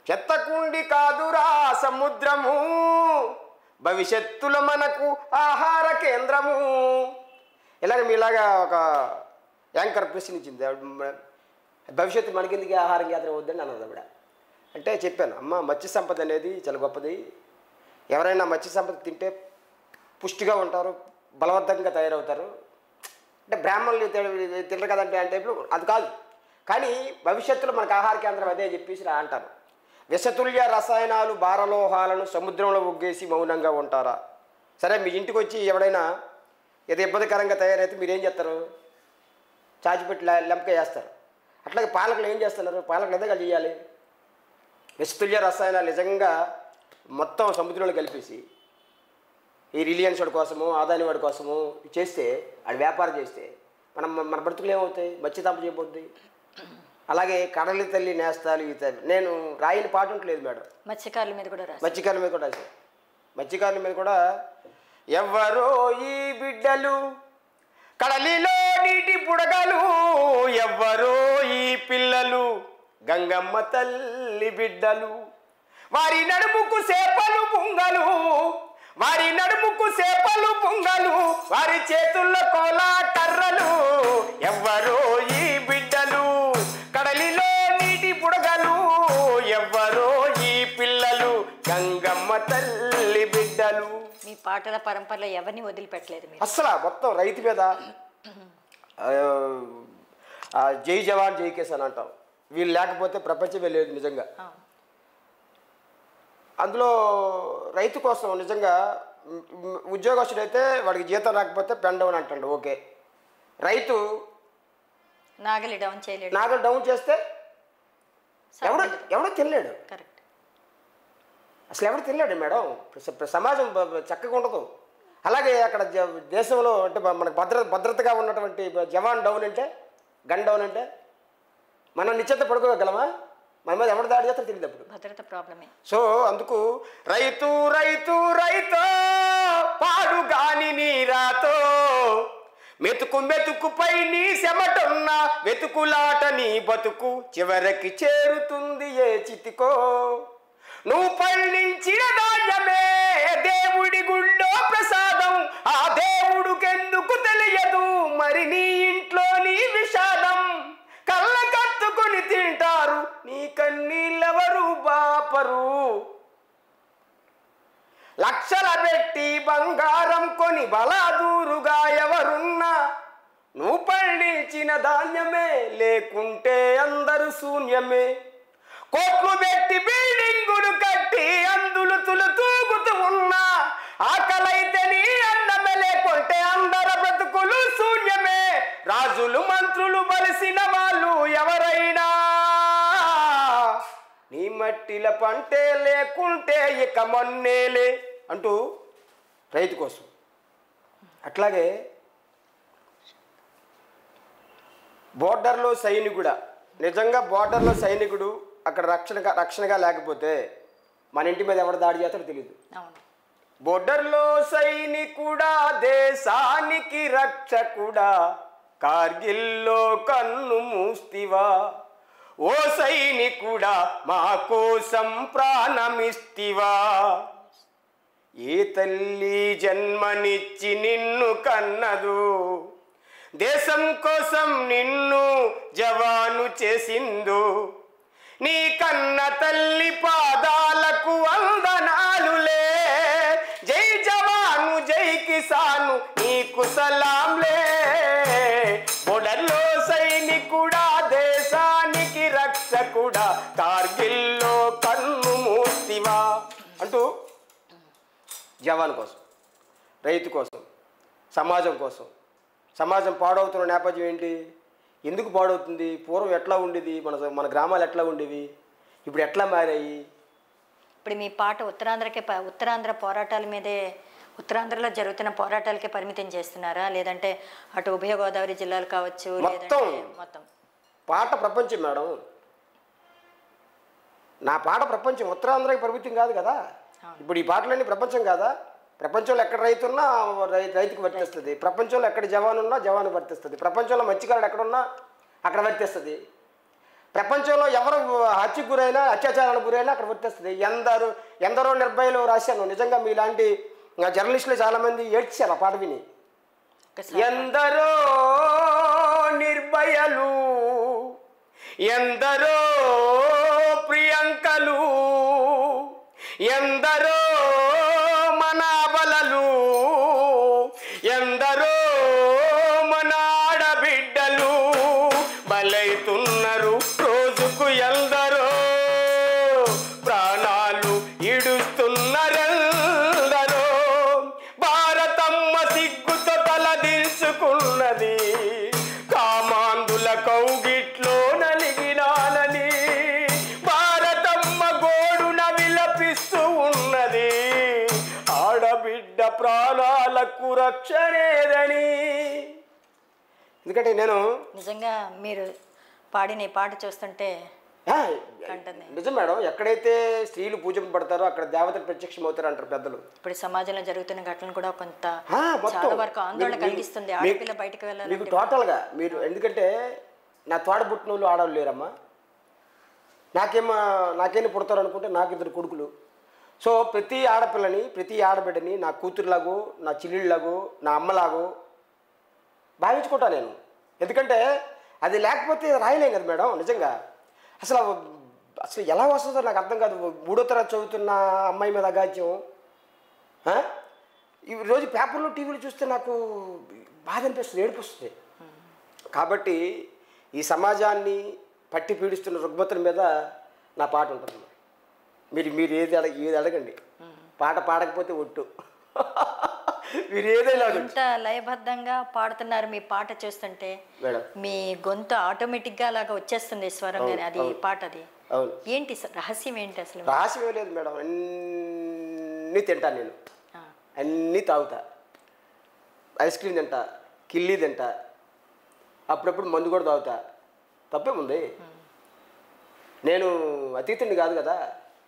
చెత్తకుండి కాదురా సముద్రము భవిష్యత్తులో మనకు ఆహార కేంద్రము ఇలాగ మీలాగా ఒక యాంకర్ ప్రశ్నించింది ఆవిడ మ- భవిష్యత్తు మనకెందుకు ఆహారం కేంద్రం వద్దని అన్నది ఆవిడ అంటే చెప్పాను అమ్మ మత్స్య సంపద అనేది చాలా గొప్పది ఎవరైనా మత్స్య సంపద తింటే పుష్టిగా ఉంటారు బలవంతంగా తయారవుతారు అంటే బ్రాహ్మణులు తిన- తినరు కదంటే అంటే ఇప్పుడు అది కాదు కానీ భవిష్యత్తులో మనకు ఆహార కేంద్రం అదే చెప్పేసి రా అంటారు విషతుల్య రసాయనాలు భారలోహాలను సముద్రంలో ఒగ్గేసి మౌనంగా ఉంటారా సరే మీ ఇంటికి వచ్చి ఎవడైనా ఏదో ఇబ్బందికరంగా తయారైతే మీరు ఏం చేస్తారు చాచిపెట్టి లె- లెంపక వేస్తారు అట్లాగే పాలకులు ఏం చేస్తున్నారు పాలకులు ఎదగా చేయాలి విషతుల్య రసాయనాలు నిజంగా మొత్తం సముద్రంలో కలిపేసి ఈ రిలయన్స్ వాడి కోసము ఆదాని వాడి కోసము చేస్తే ఆడు వ్యాపారం చేస్తే మనం మన బ్రతుకులు ఏమవుతాయి మత్స్య తంప చేయబోద్ది అలాగే కడలి తల్లి నేస్తాలు ఈ తల్లి నేను రాయని పాట ఉండలేదు మేడం మత్స్యకారుల మీద కూడా రాశారు మత్స్యకారుల మీద కూడా రాశారు మత్స్యకారుల మీద కూడా ఎవ్వరో ఈ బిడ్డలు కడలిలో నీటి పుడగలు ఎవ్వరో ఈ పిల్లలు గంగమ్మ తల్లి బిడ్డలు వారి నడుముకు సేపలు పుంగలు వారి నడుముకు సేపలు పుంగలు వారి చేతుల్లో కోలా కర్రలు ఎవ్వరో ఈ బిడ్డలు కడలిలో నీటి పుడగలు ఎవ్వరో ఈ పిల్లలు గంగమ్మ తల్లి బిడ్డలు మీ పాటల పరంపరలో ఎవరిని వదిలిపెట్టలేదు మీరు అస్సలు మొత్తం రైతు మీద ఆ, ఆ, జై జవాన్ జై కిసాన్ అంటాం వీళ్ళు లేకపోతే ప్రపంచమే లేదు నిజంగా అవును. అందులో రైతు కోసం నిజంగా మ్, మ్, ఉద్యోగస్తుడైతే వాడికి జీతం రాకపోతే పెన్ డౌన్ అంటాడు ఓకే రైతు నాగలి డౌన్ చేయలేడు నాగలు డౌన్ చేస్తే ఎవడో ఎవడో తినలేడు కరెక్ట్ అసలు ఎవరు తినలేడు మేడం స- సమాజం బ- బ- చక్కగా ఉండదు అలాగే అక్కడ జ- దేశంలో అంటే మ- మనకు భద్రత భద్రతగా ఉన్నటువంటి బ- జవాన్ డౌన్ అంటే గన్ డౌన్ అంటే మనం నిశ్చిత పడుకోగలమా మన మీద ఎవరు దాడి చేస్తారో తెలియదు అప్పుడు భద్రత ప్రాబ్లమే సో అందుకు రైతు రైతు రైతో పాడు గాని నీరాతో మెతుకు మెతుకుపై నీ చెమటున్న వెతుకులాట నీ బతుకు చివరికి చేరుతుంది ఏ చితికో నువ్వు పండించిన ధాన్యమే దేవుడి గుళ్ళో ప్రసాదం ఆ దేవుడికెందుకు తెలియదు మరి నీ ఇంట్లో నీ విషాదం కళ్ళ కత్తుకొని తింటారు నీ కన్నీళ్ళెవరు బాపరు లక్షల పెట్టి బంగారం కొని బలాదూరుగా ఎవరున్నా నువ్వు పండించిన ధాన్యమే లేకుంటే అందరూ శూన్యమే కోట్లు పెట్టి బిల్డింగులు కట్టి అందులు తులు తూగుతూ ఉన్నా ఆకలైతే నీ అన్నమే లేకుంటే అందర బ్రతుకులు శూన్యమే రాజులు మంత్రులు బలిసిన వాళ్ళు ఎవరైనా నీ మట్టిల పంటే లేకుంటే ఇక మొన్నేలే అంటూ రైతు కోసం అట్లాగే బోర్డర్లో సైనికుడా నిజంగా బోర్డర్లో సైనికుడు అక్కడ రక్షణగా రక్షణగా లేకపోతే మన ఇంటి మీద ఎవరు దాడి చేస్తాడో తెలియదు అవును బోర్డర్లో సైనికుడా దేశానికి రక్షకుడా కార్గిల్లో కన్ను మూస్తివా ఓ సైనికుడా మా కోసం ప్రాణమిస్తివా ఏ తల్లి జన్మనిచ్చి నిన్ను కన్నదు దేశం కోసం నిన్ను జవాను చేసిందు నీ కన్న తల్లి పాదాలకు వందనాలులే జై జవాను జై కిసాను నీకు సలాంలే బోర్డర్లో సైనికుడా దేశానికి రక్షకుడా కార్గిల్లో కన్ను మూర్తివా అంటూ జవాన్ కోసం రైతు కోసం సమాజం కోసం సమాజం పాడవుతున్న నేపథ్యం ఏంటి ఎందుకు పాడవుతుంది పూర్వం ఎట్లా ఉండేది మన మన గ్రామాలు ఎట్లా ఉండేవి ఇప్పుడు ఎట్లా మారాయి ఇప్పుడు మీ పాట ఉత్తరాంధ్రకే ప- ఉత్తరాంధ్ర పోరాటాల మీదే ఉత్తరాంధ్రలో జరుగుతున్న పోరాటాలకే పరిమితం చేస్తున్నారా లేదంటే అటు ఉభయ గోదావరి జిల్లాలు కావచ్చు మొత్తం. లేదంటే మొత్తం పాట ప్రపంచం మేడం నా పాట ప్రపంచం ఉత్తరాంధ్రకి పరిమితం కాదు కదా అవును. ఇప్పుడు ఈ పాటలన్నీ ప్రపంచం కాదా ప్రపంచంలో ఎక్కడ రైతు ఉన్నా రై- రైతుకు వర్తిస్తుంది ప్రపంచంలో ఎక్కడ జవాన్ ఉన్నా జవాను వర్తిస్తుంది ప్రపంచంలో మత్స్యకారుడు ఎక్కడున్నా అక్కడ వర్తిస్తుంది ప్రపంచంలో ఎవరు హత్యకు గురైనా అత్యాచారానికి గురైనా అక్కడ వర్తిస్తుంది ఎందరో ఎందరో నిర్భయలు రాశాను నిజంగా మీలాంటి ఆ, జర్నలిస్టులు చాలామంది ఏడ్చారు ఆ పాట విని ఒకసారి ఎందరో నిర్భయలు ఎందరో ప్రియంకలు ఎందరో మనాబలలు ఎందరో మన ఆడబిడ్డలు బలైతున్నారు రోజుకు ఎందరో ప్రాణాలు ఇడుస్తున్నారెందరో భారతమ్మ సిగ్గుతో తలదించుకున్నది కామాందుల కౌగిట్లో నలిగినానని భారతమ్మ గోడున విలపిస్తూ ఉన్నది ఆడబిడ్డ ప్రాణాలకు రక్షణేదని ఎందుకంటే నేను నిజంగా మీరు పాడిన ఈ పాట చూస్తుంటే ఆ, కంటనే. నిజం మేడం ఎక్కడైతే స్త్రీలు పూజింపబడతారో అక్కడ దేవతలు ప్రత్యక్షం అవుతారు అంటారు పెద్దలు ఇప్పుడు సమాజంలో జరుగుతున్న ఘటనలు కూడా కొంత ఆ, మొత్తం. చాలా వరకు ఆందోళన మీకు- కలిగిస్తుంది మీకు- ఆడపిల్ల బయటకు మీకు వెళ్ళాలంటే టోటల్గా మీరు ఎందుకంటే నా తోడబుట్టిన వాళ్ళు ఆడవాళ్ళు లేరమ్మా నాకేమో నాకేం పుడతారు అనుకుంటే నాకు ఇద్దరు కొడుకులు సో ప్రతి ఆడపిల్లని ప్రతి ఆడబిడ్డని నా కూతురులాగో నా చెల్లెళ్ళలాగో నా అమ్మలాగో భావించుకుంటా నేను ఎందుకంటే అది లేకపోతే రాయలేం కదా మేడం నిజంగా అసలు అసలు ఎలా వస్తుందో నాకు అర్థం కాదు మూడో తరగతి చదువుతున్న అమ్మాయి మీద అగాధ్యం ఆ? ఈ రోజు పేపర్లో టీవీలో చూస్తే నాకు బాధ అనిపిస్తుంది ఏడుపు వస్తుంది కాబట్టి ఈ సమాజాన్ని పట్టి పీడిస్తున్న రుగ్మతుల మీద నా పాట ఉంటుంది మీరు మీరు ఏది అడగ ఏది అడగండి పాట పాడకపోతే ఒట్టు మీరు ఏదైనా అడగండి ఇంత లయబద్ధంగా పాడుతున్నారు మీ పాట చూస్తుంటే మేడం మీ గొంతు ఆటోమేటిక్గా అలాగా వచ్చేస్తుంది స్వరం కానీ అది పాట అది అవును ఏంటి స- రహస్యం ఏంటి అసలు రాసి లేదు మేడం అన్నీ తింటాను నేను ఆ, అన్నీ తాగుతా ఐస్ క్రీమ్ తింటా కిల్లీ తింటా అప్పుడప్పుడు మందు కూడా తాగుతా తప్పేముంది నేను అతీతుని కాదు కదా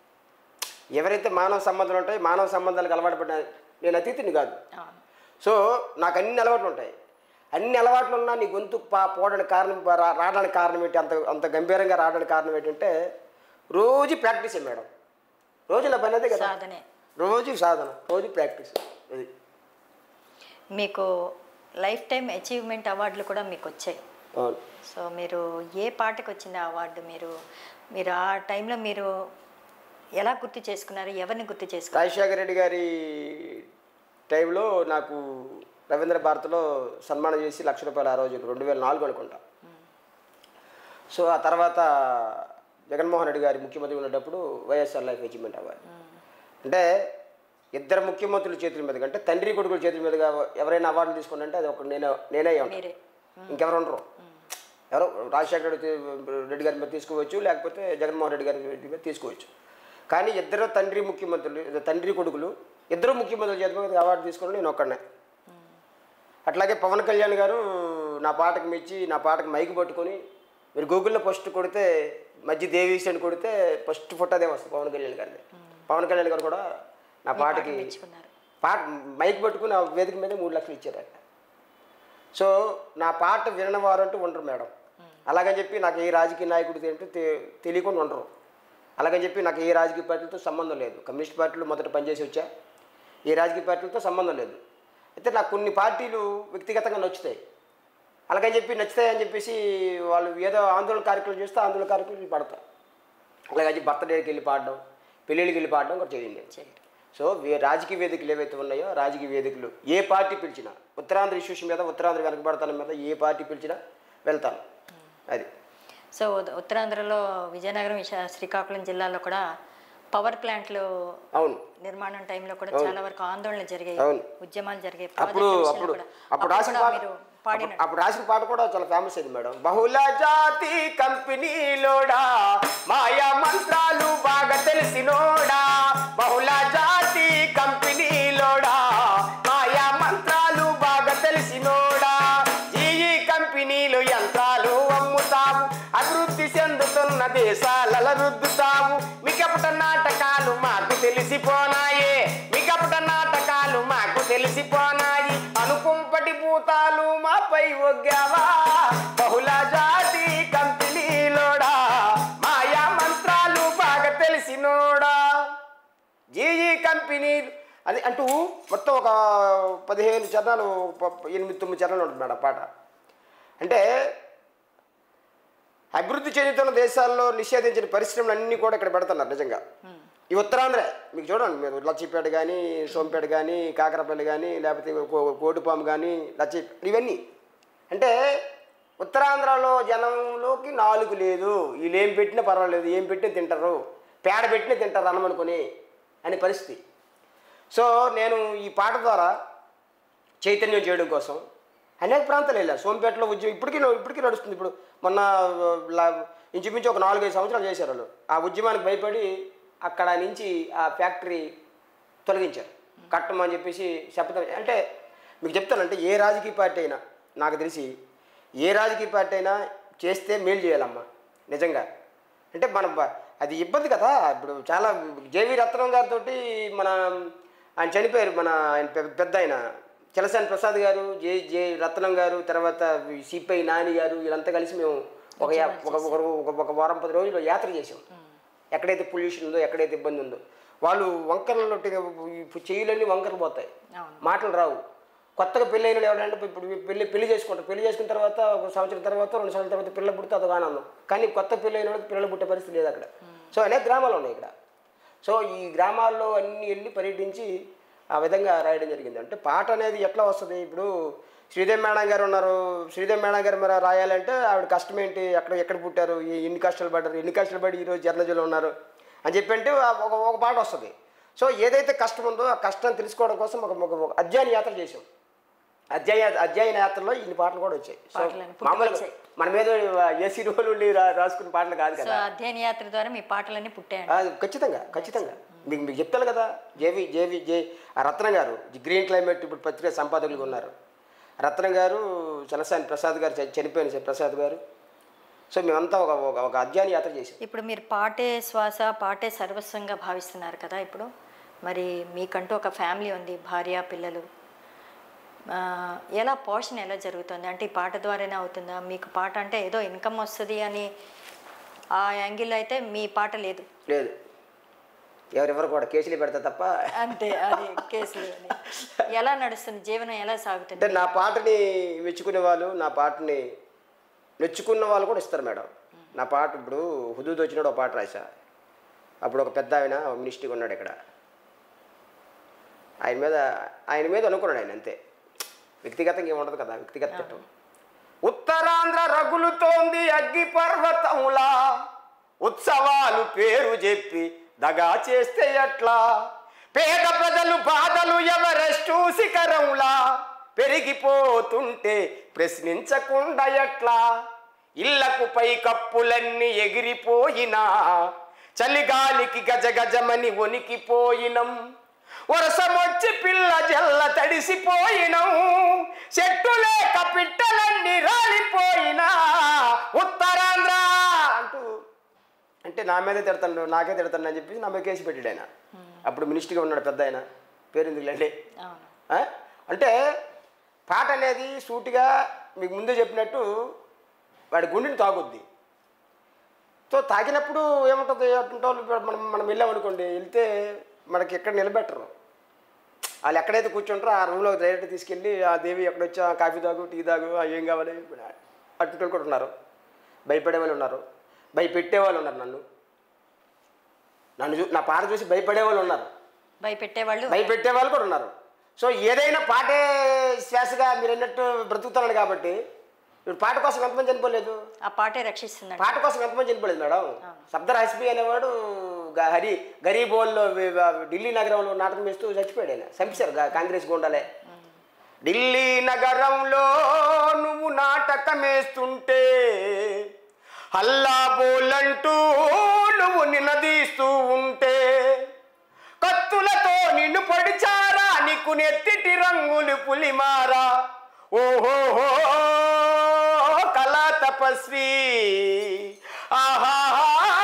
ఎవరైతే మానవ సంబంధాలు ఉంటాయి మానవ సంబంధాలకు అలవాటు పడిన నేను అతీతుని కాదు అవును సో నాకు అన్ని అలవాట్లు ఉంటాయి అన్ని అలవాట్లు ఉన్నా నీ గొంతు పా పోవడానికి కారణం రా- రావడానికి కారణం ఏంటి అంత అంత గంభీరంగా రావడానికి కారణం ఏంటంటే రోజు ప్రాక్టీసే మేడం రోజు నా పని అదే కదా సాధనే రోజు సాధన రోజు ప్రాక్టీస్ అది మీకు లైఫ్ టైం అచీవ్మెంట్ అవార్డులు కూడా మీకు వచ్చాయి అవును సో మీరు ఏ పాటకు వచ్చింది ఆ అవార్డు మీరు మీరు ఆ టైంలో మీరు ఎలా గుర్తు చేసుకున్నారు ఎవరిని గుర్తు చేసుకున్నారు రాజశేఖర రెడ్డి గారి టైంలో నాకు రవీంద్ర భారతిలో సన్మానం చేసి లక్ష రూపాయలు ఆ రోజు రెండు వేల నాలుగు అనుకుంటా సో ఆ తర్వాత జగన్మోహన్ రెడ్డి గారి ముఖ్యమంత్రి ఉన్నప్పుడు వైఎస్ఆర్ లైఫ్ అచీవ్మెంట్ అవ్వాలి అంటే ఇద్దరు ముఖ్యమంత్రుల చేతుల మీద కంటే తండ్రి కొడుకుల చేతుల మీదుగా ఎవరైనా అవార్డులు తీసుకుంటే అది ఒక నేనే నేనే ఉంటాను మీరే ఇంకెవరు ఉండరు ఎవరో రాజశేఖర రెడ్డి రెడ్డి గారి మీద తీసుకోవచ్చు లేకపోతే జగన్మోహన్ రెడ్డి గారి మీద తీసుకోవచ్చు కానీ ఇద్దరు తండ్రి ముఖ్యమంత్రులు ఇద్దరు తండ్రి కొడుకులు ఇద్దరు ముఖ్యమంత్రుల చేతి మీద అవార్డు తీసుకుని నేను ఒక్కడనే అట్లాగే పవన్ కళ్యాణ్ గారు నా పాటకు మెచ్చి నా పాటకు మైకి పట్టుకొని మీరు గూగుల్లో ఫస్ట్ కొడితే మధ్య దేవీస్ అని కొడితే ఫస్ట్ ఫోటో అదే వస్తుంది పవన్ కళ్యాణ్ గారిది పవన్ కళ్యాణ్ గారు కూడా నా పాటకి మెచ్చుకున్నారు పాట మైక్ పట్టుకుని ఆ వేదిక మీద మూడు లక్షలు ఇచ్చారు ఆయన సో నా పాట వినని వారు అంటూ ఉండరు మేడం అలాగని చెప్పి నాకు ఏ రాజకీయ నాయకుడిది ఏంటో తె- తెలియకుండా ఉండరు అలాగని చెప్పి నాకు ఏ రాజకీయ పార్టీలతో సంబంధం లేదు కమ్యూనిస్ట్ పార్టీలు మొదట పనిచేసి వచ్చా ఏ రాజకీయ పార్టీలతో సంబంధం లేదు అయితే నాకు కొన్ని పార్టీలు వ్యక్తిగతంగా నచ్చుతాయి అలాగని చెప్పి నచ్చుతాయని చెప్పేసి వాళ్ళు ఏదో ఆందోళన కార్యక్రమం చేస్తే ఆందోళన కార్యక్రమం పడతా అలాగే బర్త్డేకి వెళ్ళి పాడడం పెళ్ళిళ్ళకి వెళ్ళి పాడడం కూడా చేయండి చేయరు. సో వే- రాజకీయ వేదికలు ఏవైతే ఉన్నాయో రాజకీయ వేదికలు ఏ పార్టీ పిలిచినా ఉత్తరాంధ్ర ఇష్యూస్ మీద ఉత్తరాంధ్ర వెనకబడతాన మీద ఏ పార్టీ పిలిచినా వెళ్తాను అది సో ఉ- ఉత్తరాంధ్రలో విజయనగరం విశా- శ్రీకాకుళం జిల్లాలో కూడా పవర్ ప్లాంట్లు అవును నిర్మాణం టైంలో కూడా చాలా వరకు ఆందోళనలు జరిగాయి అవును. ఉద్యమాలు జరిగాయి అప్పుడు ప్రాజెక్టుల విషయంలో అప్పుడు కూడా. అప్పుడు అప్పుడు రాసిన కూడా పాట మీరు పాడిన అప్పుడు- అప్పుడు రాసిన పాట కూడా చాలా ఫేమస్ అయింది మేడం బహుళ జాతి కంపెనీలోడా మాయా మంత్రాలు బాగా తెలిసినోడా బహుళ జాతి కంపెనీలోడా మాయా మంత్రాలు బాగా తెలిసినోడా ఈ కంపెనీలు యంత్రాలు అమ్ముతావు అభివృద్ధి చెందుతున్న దేశాల రుద్దుతావు మికపట నాటకాలు మాకు తెలిసిపోనాయే మికపట నాటకాలు మాకు తెలిసిపోనాయి అనుకుంపటి భూతాలు మాపై ఒగ్గావా బహుళ జాతి కంపెనీలోడా కంపెనీలు అది అంటూ మొత్తం ఒక పదిహేను చరణాలు ప- ఎనిమిది తొమ్మిది చరణాలు ఉంటుంది మేడం పాట అంటే అభివృద్ధి చెందుతున్న దేశాల్లో నిషేధించిన పరిశ్రమలు అన్నీ కూడా ఇక్కడ పెడుతున్నారు నిజంగా ఈ ఉత్తరాంధ్ర మీకు చూడండి మీరు లచ్చిపేట కానీ సోంపేట కానీ కాకరపల్లి కానీ లేకపోతే కో- కోటిపాము కానీ లచ్చి ఇవన్నీ అంటే ఉత్తరాంధ్రలో జనంలోకి నాలుగు లేదు వీళ్ళు ఏం పెట్టినా పర్వాలేదు ఏం పెట్టినా తింటారు పేడ పెట్టినా తింటారు అన్నమనుకొని అనే పరిస్థితి సో నేను ఈ పాట ద్వారా చైతన్యం చేయడం కోసం అనేక ప్రాంతాలు వెళ్ళాను సోంపేటలో ఉద్యమం ఇప్పటికీ ఇప్పటికీ నడుస్తుంది ఇప్పుడు మొన్న లా- ఇంచుమించు ఒక నాలుగైదు సంవత్సరాలు చేశారు వాళ్ళు ఆ ఉద్యమానికి భయపడి అక్కడ నుంచి ఆ ఫ్యాక్టరీ తొలగించారు కట్టమని చెప్పేసి శపథం అంటే మీకు చెప్తానంటే ఏ రాజకీయ పార్టీ అయినా నాకు తెలిసి ఏ రాజకీయ పార్టీ అయినా చేస్తే మేలు చేయాలమ్మా నిజంగా అంటే మన బ- అది ఇబ్బంది కదా ఇప్పుడు చాలా జేవి రత్నం గారితో మన ఆయన చనిపోయారు మన ఆయన పె- పెద్ద ఆయన చలసాని ప్రసాద్ గారు జే జే రత్నం గారు తర్వాత సిపిఐ నాని గారు వీళ్ళంతా కలిసి మేము ఒక యా- ఒక ఒక- ఒక ఒక వారం పది రోజులు యాత్ర చేసాం ఎక్కడైతే పొల్యూషన్ ఉందో ఎక్కడైతే ఇబ్బంది ఉందో వాళ్ళు వంకరలు చెయ్యిలన్నీ వంకరలు పోతాయి అవును. మాటలు రావు కొత్తగా పెళ్ళి అయిన ఎవరంటే ఇప్పుడు పెళ్లి పెళ్లి చేసుకుంటారు పెళ్లి చేసుకున్న తర్వాత ఒక సంవత్సరం తర్వాత రెండు సంవత్సరాల తర్వాత పిల్లలు పుడితే అదొక ఆనందం కానీ కొత్త పెళ్ళి అయిన వాళ్ళకి పిల్లలు పుట్టే పరిస్థితి లేదు అక్కడ సో అనేక గ్రామాలు ఉన్నాయి ఇక్కడ సో ఈ గ్రామాల్లో అన్ని వెళ్ళి పర్యటించి ఆ విధంగా రాయడం జరిగింది అంటే పాట అనేది ఎట్లా వస్తుంది ఇప్పుడు శ్రీదేవి మేడం గారు ఉన్నారు శ్రీదేవి మేడం గారు మరి రాయాలంటే ఆవిడ కష్టం ఏంటి ఎక్కడ ఎక్కడ పుట్టారు ఏ- ఎన్ని కష్టాలు పడ్డారు ఎన్ని కష్టాలు పడి ఈరోజు జర్నజీలో ఉన్నారు అని చెప్పి అంటే ఆ ఒక ఒక పాట వస్తుంది సో ఏదైతే కష్టం ఉందో ఆ కష్టాన్ని తెలుసుకోవడం కోసం ఒక ఒక ఒక అధ్యయన యాత్ర చేసాం అధ్యాయ అధ్యయన యాత్రలో ఇన్ని పాటలు కూడా వచ్చాయి సో పాటలని మామూలుగా పుట్టుకొచ్చాయి. మన మీద ఏసీ రోజులు ఉండి రా- రాసుకున్న పాటలు కాదు సో కదా అధ్యయన యాత్ర ద్వారా మీ పాటలన్నీ పుట్టాయండి ఆ, ఖచ్చితంగా ఖచ్చితంగా మీకు మీకు చెప్తాను కదా జేవి జేవి జే ఆ రత్నం గారు ది గ్రీన్ క్లైమేట్ ఇప్పుడు పత్రిక సంపాదకులుగా ఉన్నారు రత్నం గారు చలసాని ప్రసాద్ గారు చ- చనిపోయిన ప్రసాద్ గారు సో మేమంతా ఒక ఒక- ఒక అధ్యయన యాత్ర చేసాం ఇప్పుడు మీరు పాటే శ్వాస పాటే సర్వస్వంగా భావిస్తున్నారు కదా ఇప్పుడు మరి మీకంటూ ఒక ఫ్యామిలీ ఉంది భార్య పిల్లలు ఆ, ఎలా పోషణ ఎలా జరుగుతుంది అంటే ఈ పాట ద్వారానే అవుతుందా మీకు పాట అంటే ఏదో ఇన్కమ్ వస్తుంది అని ఆ యాంగిల్ అయితే మీ పాట లేదు లేదు ఎవరెవరు కూడా కేసులు పెడతా తప్ప అంతే అది కేసులు అని. ఎలా నడుస్తుంది జీవనం ఎలా సాగుతుంది అంటే నా పాటని మెచ్చుకునే వాళ్ళు నా పాటని మెచ్చుకున్న వాళ్ళు కూడా ఇస్తారు మేడం నా పాట ఇప్పుడు హుదూద్ వచ్చినాడు ఒక పాట రాశా అప్పుడు ఒక పెద్ద ఆయన మినిస్ట్రీగా ఉన్నాడు ఇక్కడ ఆయన మీద ఆయన మీద అనుకున్నాడు ఆయన అంతే వ్యక్తిగతంగా ఏముండదు కదా వ్యక్తిగత తిట్టం ఉత్తరాంధ్ర రగులుతోంది అగ్గి పర్వతములా ఉత్సవాలు పేరు చెప్పి దగా చేస్తే ఎట్లా పేద ప్రజలు బాధలు ఎవరెస్టు శిఖరంలా పెరిగిపోతుంటే ప్రశ్నించకుండా ఎట్లా ఇళ్లకు పై కప్పులన్నీ ఎగిరిపోయినా చలిగాలికి గజగజమని వణికిపోయినం వరసమొచ్చి పిల్ల జల్ల తడిసిపోయినం చెట్టు లేక పిట్టలన్నీ రాలిపోయినా ఉత్తరాంధ్ర అంటూ అంటే నా మీదే తిడతాడు నాకే తిడతాడు అని చెప్పేసి నా మీద కేసు పెట్టాడు ఆయన అప్పుడు మినిస్టర్గా ఉన్నాడు పెద్ద ఆయన పేరు ఎందుకులేండి అవును ఆ? అంటే పాట అనేది సూటిగా మీకు ముందే చెప్పినట్టు వాడి గుండెని తాగుద్ది సో తాకినప్పుడు ఏముంటుంది అటువంటి వాళ్ళు ఇప్పుడు మనం మనం వెళ్ళామనుకోండి వెళ్తే మనకి ఎక్కడ నిలబెట్టరు వాళ్ళు ఎక్కడైతే కూర్చుంటారో ఆ రూమ్లో డైరెక్ట్ తీసుకెళ్ళి ఆ దేవి ఎక్కడొచ్చా కాఫీ తాగు టీ తాగు ఆ ఏం కావాలి అటువంటి వాళ్ళు కూడా ఉన్నారు భయపడే వాళ్ళు ఉన్నారు భయపెట్టే వాళ్ళు ఉన్నారు నన్ను నన్ను చూ నా పాట చూసి భయపడే వాళ్ళు ఉన్నారు భయపెట్టేవాళ్ళు భయపెట్టే వాళ్ళు కూడా ఉన్నారు సో ఏదైనా పాటే శ్వాసగా మీరు అన్నట్టు బ్రతుకుతున్నాడు కాబట్టి ఇప్పుడు పాట కోసం ఎంతమంది చనిపోలేదు ఆ పాటే రక్షిస్తుందండి పాట కోసం ఎంతమంది చనిపోలేదు మేడం సబ్దర్ హస్బీ అనేవాడు గ- హరి గరీబోల్లో వి- వ- ఢిల్లీ నగరంలో నాటకం వేస్తూ చచ్చిపోయాడు ఆయన చంపేశారు గా- కాంగ్రెస్ గుండాలే ఢిల్లీ నగరంలో నువ్వు నాటకం వేస్తుంటే హల్లా బోలంటూ నువ్వు నినదీస్తూ ఉంటే కత్తులతో నిన్ను పొడిచారా నీకు నెత్తిటి రంగులు పులిమారా ఓహోహో కళా తపస్వి ఆహా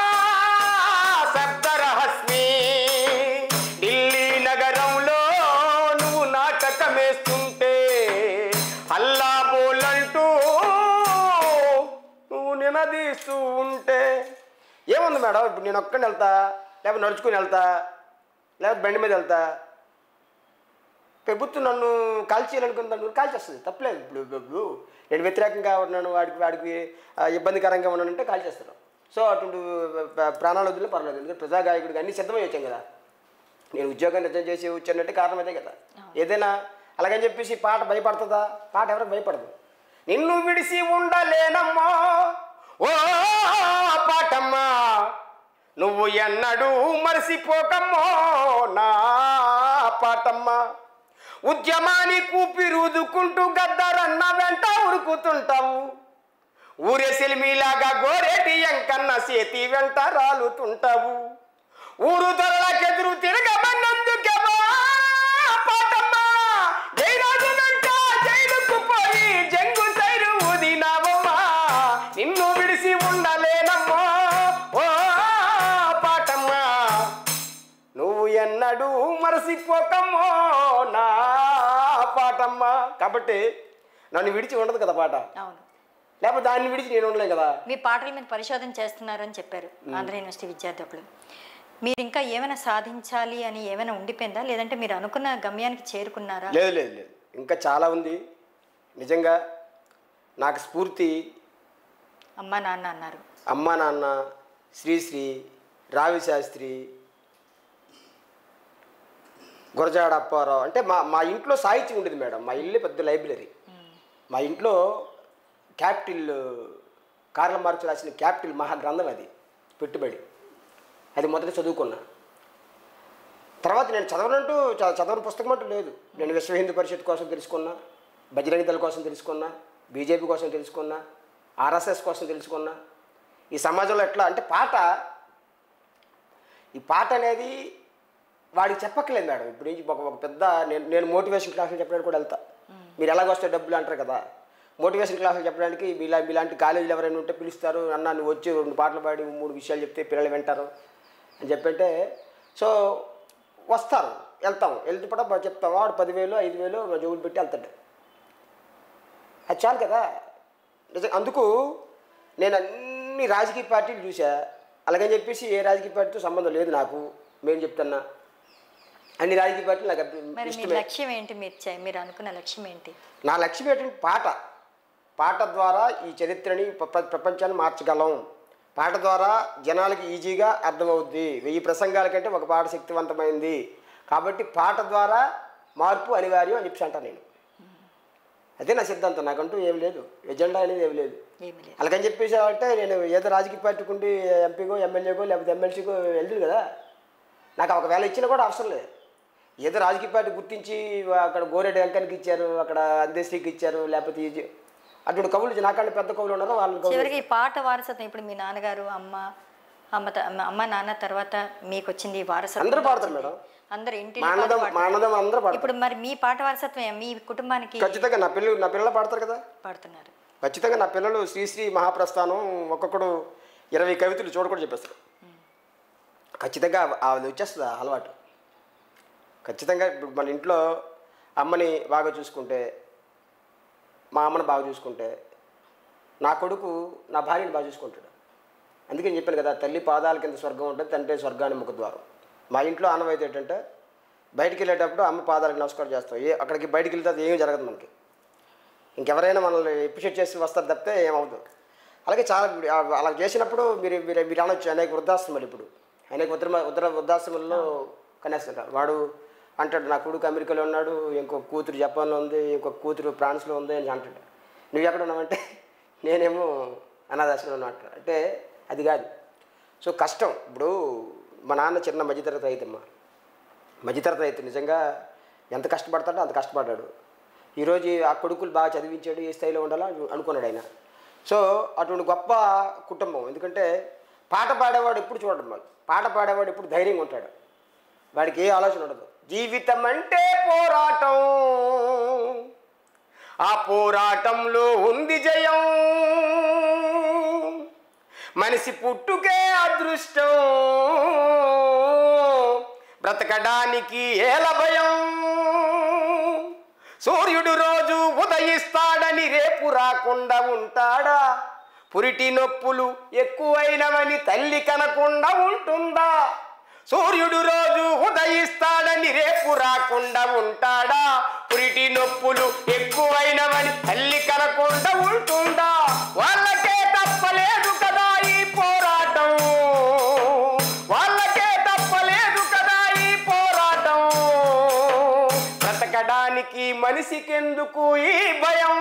శబ్దరహస్మి ఢిల్లీ నగరంలో నువ్వు నాటకమేస్తుంటే అల్లా బోలంటూ నువ్వు నినదీస్తూ ఉంటే ఏముంది మేడం ఇప్పుడు నేను ఒక్కడిని వెళ్తా లేకపోతే నడుచుకుని వెళ్తా లేకపోతే బండి మీద వెళ్తా ప్రభుత్వం నన్ను కాల్చేయాలనుకుని నన్ను కాల్చేస్తుంది తప్పలేదు ఇప్పుడు ఇప్పుడు నేను వ్యతిరేకంగా ఉన్నాను వాడికి వాడికి ఆ, ఇబ్బందికరంగా ఉన్నానంటే కాల్చేస్తాను సో అటువంటి ప- ప్రాణాలు వదిలే పర్లేదు ఎందుకంటే ప్రజాగాయకుడికి అన్ని సిద్ధమై వచ్చాం కదా నేను ఉద్యోగం నిజం చేసి వచ్చానంటే కారణం అదే కదా ఏదైనా అలాగని చెప్పేసి పాట భయపడుతుందా పాట ఎవరికి భయపడదు నిన్ను విడిసి ఉండలేనమ్మా ఓ పాటమ్మా నువ్వు ఎన్నడూ మరసిపోకమ్మో నా పాటమ్మా ఉద్యమాన్ని కూపిరుదుకుంటూ గద్దరన్న వెంట ఉరుకుతుంటావు ఊరే సెలిమిలాగా గోరేటి ఎంకన్న చేతి వెంట రాలుతుంటావు ఊరు దొరలకెదురు తిరగమన్నందుకెమో పాటమ్మా జైరాజు వెంట జైలుకు పోయి జంగు సైరు ఊదినావమ్మా నిన్ను విడిసి ఉండలేనమ్మా ఓ పాటమ్మా నువ్వు ఎన్నడూ మరసిపోకమ్మో నా పాటమ్మా కాబట్టి నన్ను విడిచి ఉండదు కదా పాట అవును లేకపోతే దాన్ని విడిచి నేను ఉండలేను కదా మీ పాటల మీద పరిశోధన చేస్తున్నారని చెప్పారు ఆంధ్ర యూనివర్సిటీ విద్యార్థి ఒకరు మీరు ఇంకా ఏమైనా సాధించాలి అని ఏమైనా ఉండిపోయిందా లేదంటే మీరు అనుకున్న గమ్యానికి చేరుకున్నారా లేదు లేదు లేదు ఇంకా చాలా ఉంది నిజంగా నాకు స్ఫూర్తి అమ్మా నాన్న అన్నారు అమ్మా నాన్న శ్రీశ్రీ రావి శాస్త్రి గురజాడ అప్పారావు అంటే మా మా ఇంట్లో సాహిత్యం ఉండేది మేడం మా ఇల్లే పెద్ద లైబ్రరీ మా ఇంట్లో క్యాపిటల్ కార్ల మార్క్స్ రాసిన క్యాపిటల్ మహాగ్రంథం అది పెట్టుబడి అది మొదట చదువుకున్నా తర్వాత నేను చదవనంటూ చ- చదవని పుస్తకం అంటూ లేదు నేను విశ్వ హిందూ పరిషత్ కోసం తెలుసుకున్నా బజరంగ దళ కోసం తెలుసుకున్నా బీజేపీ కోసం తెలుసుకున్నా ఆర్ఎస్ఎస్ కోసం తెలుసుకున్నా ఈ సమాజంలో ఎట్లా అంటే పాట ఈ పాట అనేది వాడికి చెప్పక్కలేదు మేడం ఇప్పుడు నుంచి ఒక ఒక పెద్ద నేను నేను మోటివేషన్ క్లాసులు చెప్పడానికి కూడా వెళ్తా మీరు ఎలాగొస్తే డబ్బులు అంటారు కదా మోటివేషన్ క్లాసులు చెప్పడానికి మీలా మీలాంటి కాలేజీలు ఎవరైనా ఉంటే పిలుస్తారు అన్న నువ్వు వచ్చి రెండు పాటలు పాడి మూడు విషయాలు చెప్తే పిల్లలు వింటారు అని చెప్పంటే సో వస్తారు వెళ్తాం వెళ్తే చెప్తాం వాడు పదివేలు ఐదు వేలు జోబులు పెట్టి వెళ్తాడు అది చాలు కదా నిజం అందుకు నేను అన్ని రాజకీయ పార్టీలు చూసా అలాగని చెప్పేసి ఏ రాజకీయ పార్టీతో సంబంధం లేదు నాకు మేము చెప్తున్నా అన్ని రాజకీయ పార్టీలు నాకు అభి- మరి మీ ఇష్టమే లక్ష్యం ఏంటి మీరు చే- మీరు అనుకున్న లక్ష్యం ఏంటి నా లక్ష్యం ఏంటంటే పాట పాట ద్వారా ఈ చరిత్రని ప్రప- ప్రపంచాన్ని మార్చగలం పాట ద్వారా జనాలకి ఈజీగా అర్థమవుద్ది వెయ్యి ప్రసంగాల కంటే ఒక పాట శక్తివంతమైంది కాబట్టి పాట ద్వారా మార్పు అనివార్యం అని చెప్పి అంటాను నేను అదే నా సిద్ధాంతం నాకంటూ ఏం లేదు ఎజెండా అనేది ఏం లేదు ఏమి లేదు అలాగని చెప్పేసి అంటే నేను ఏదో రాజకీయ పార్టీకి ఉండి ఎంపీకో ఎమ్మెల్యేకో లేకపోతే ఎమ్మెల్సీకో వెళ్తుంది కదా నాకు ఒకవేళ ఇచ్చినా కూడా అవసరం లేదు ఏదో రాజకీయ పార్టీ గుర్తించి అక్కడ గోరెడ్డి వెంకన్నకి ఇచ్చారు అక్కడ అందశ్రీకి ఇచ్చారు లేకపోతే ఈ- అటువంటి కవులు నాకన్నా పెద్ద కవులు ఉన్నారో వాళ్ళని కవులు చివరికి ఈ పాట వారసత్వం ఇప్పుడు మీ నాన్నగారు అమ్మ అమ్మ త- అమ్మ నాన్న తర్వాత మీకు వచ్చింది ఈ వారసత్వం అందరూ పాడతారు మేడం అందరు ఇంటి మా అన్నదం మా అన్నదం అందరూ పాడతారు ఇప్పుడు మరి మీ పాట వారసత్వం మీ కుటుంబానికి ఖచ్చితంగా నా పిల్లలు నా పిల్లలు పాడతారు కదా పాడుతున్నారు ఖచ్చితంగా నా పిల్లలు శ్రీశ్రీ మహాప్రస్థానం ఒక్కొక్కడు ఇరవై కవితలు చూడకూడదు చెప్పేస్తారు ఖచ్చితంగా ఆ- అది వచ్చేస్తుంది ఆ అలవాటు ఖచ్చితంగా ఇప్పుడు మన ఇంట్లో అమ్మని బాగా చూసుకుంటే మా అమ్మని బాగా చూసుకుంటే నా కొడుకు నా భార్యని బాగా చూసుకుంటాడు అందుకే నేను చెప్పాను కదా తల్లి పాదాల కింద స్వర్గం ఉంటుంది తండ్రి స్వర్గాన్ని ముఖద్వారం మా ఇంట్లో ఆనవాయితీ ఏంటంటే బయటికి వెళ్ళేటప్పుడు అమ్మ పాదాలకు నమస్కారం చేస్తాం ఏ అక్కడికి బయటికి వెళ్తే అది ఏమీ జరగదు మనకి ఇంకెవరైనా మనల్ని ఎప్రిషియేట్ చేసి వస్తారు తప్పితే ఏమవుతుంది అలాగే చాలా ఇప్పుడు ఆ- అలా చేసినప్పుడు మీరు మీరు మీరు అనొచ్చు అనేక వృద్ధాశ్రమాలు ఇప్పుడు అనేక ఉత్తర ఉత్తర వృద్ధాశ్రమంలో కనేస్తుంటారు వాడు అంటాడు నా కొడుకు అమెరికాలో ఉన్నాడు ఇంకొక కూతురు జపాన్లో ఉంది ఇంకొక కూతురు ఫ్రాన్స్లో ఉంది అని అంటాడు నువ్వు ఎక్కడ ఉన్నావంటే నేనేమో అనాథాశ్రమంలో ఉన్నా అంటాడు అంటే అది కాదు సో కష్టం ఇప్పుడు మా నాన్న చిన్న మధ్యతరగతి రైతమ్మ మధ్యతరగతి రైతు నిజంగా ఎంత కష్టపడతాడో అంత కష్టపడ్డాడు ఈరోజు ఆ కొడుకులు బాగా చదివించాడు ఏ స్థాయిలో ఉండాలో అనుకున్నాడు ఆయన సో అటువంటి గొప్ప కుటుంబం ఎందుకంటే పాట పాడేవాడు ఎప్పుడు చూడడం వాళ్ళు పాట పాడేవాడు ఎప్పుడు ధైర్యంగా ఉంటాడు వాడికి ఏ ఆలోచన ఉండదు జీవితం అంటే పోరాటం ఆ పోరాటంలో ఉంది జయం మనిషి పుట్టుకే అదృష్టం బ్రతకడానికి ఏల భయం సూర్యుడు రోజు ఉదయిస్తాడని రేపు రాకుండా ఉంటాడా పురిటి నొప్పులు ఎక్కువైనవని తల్లి కనకుండా ఉంటుందా సూర్యుడు రోజు ఉదయిస్తాడని రేపు రాకుండా ఉంటాడా పురిటి నొప్పులు ఎక్కువైనవని తల్లి కనకుండా ఉంటుందా వాళ్ళకే తప్పలేదు కదా ఈ పోరాటం వాళ్ళకే తప్పలేదు కదా ఈ పోరాటం బ్రతకడానికి మనిషికెందుకు ఈ భయం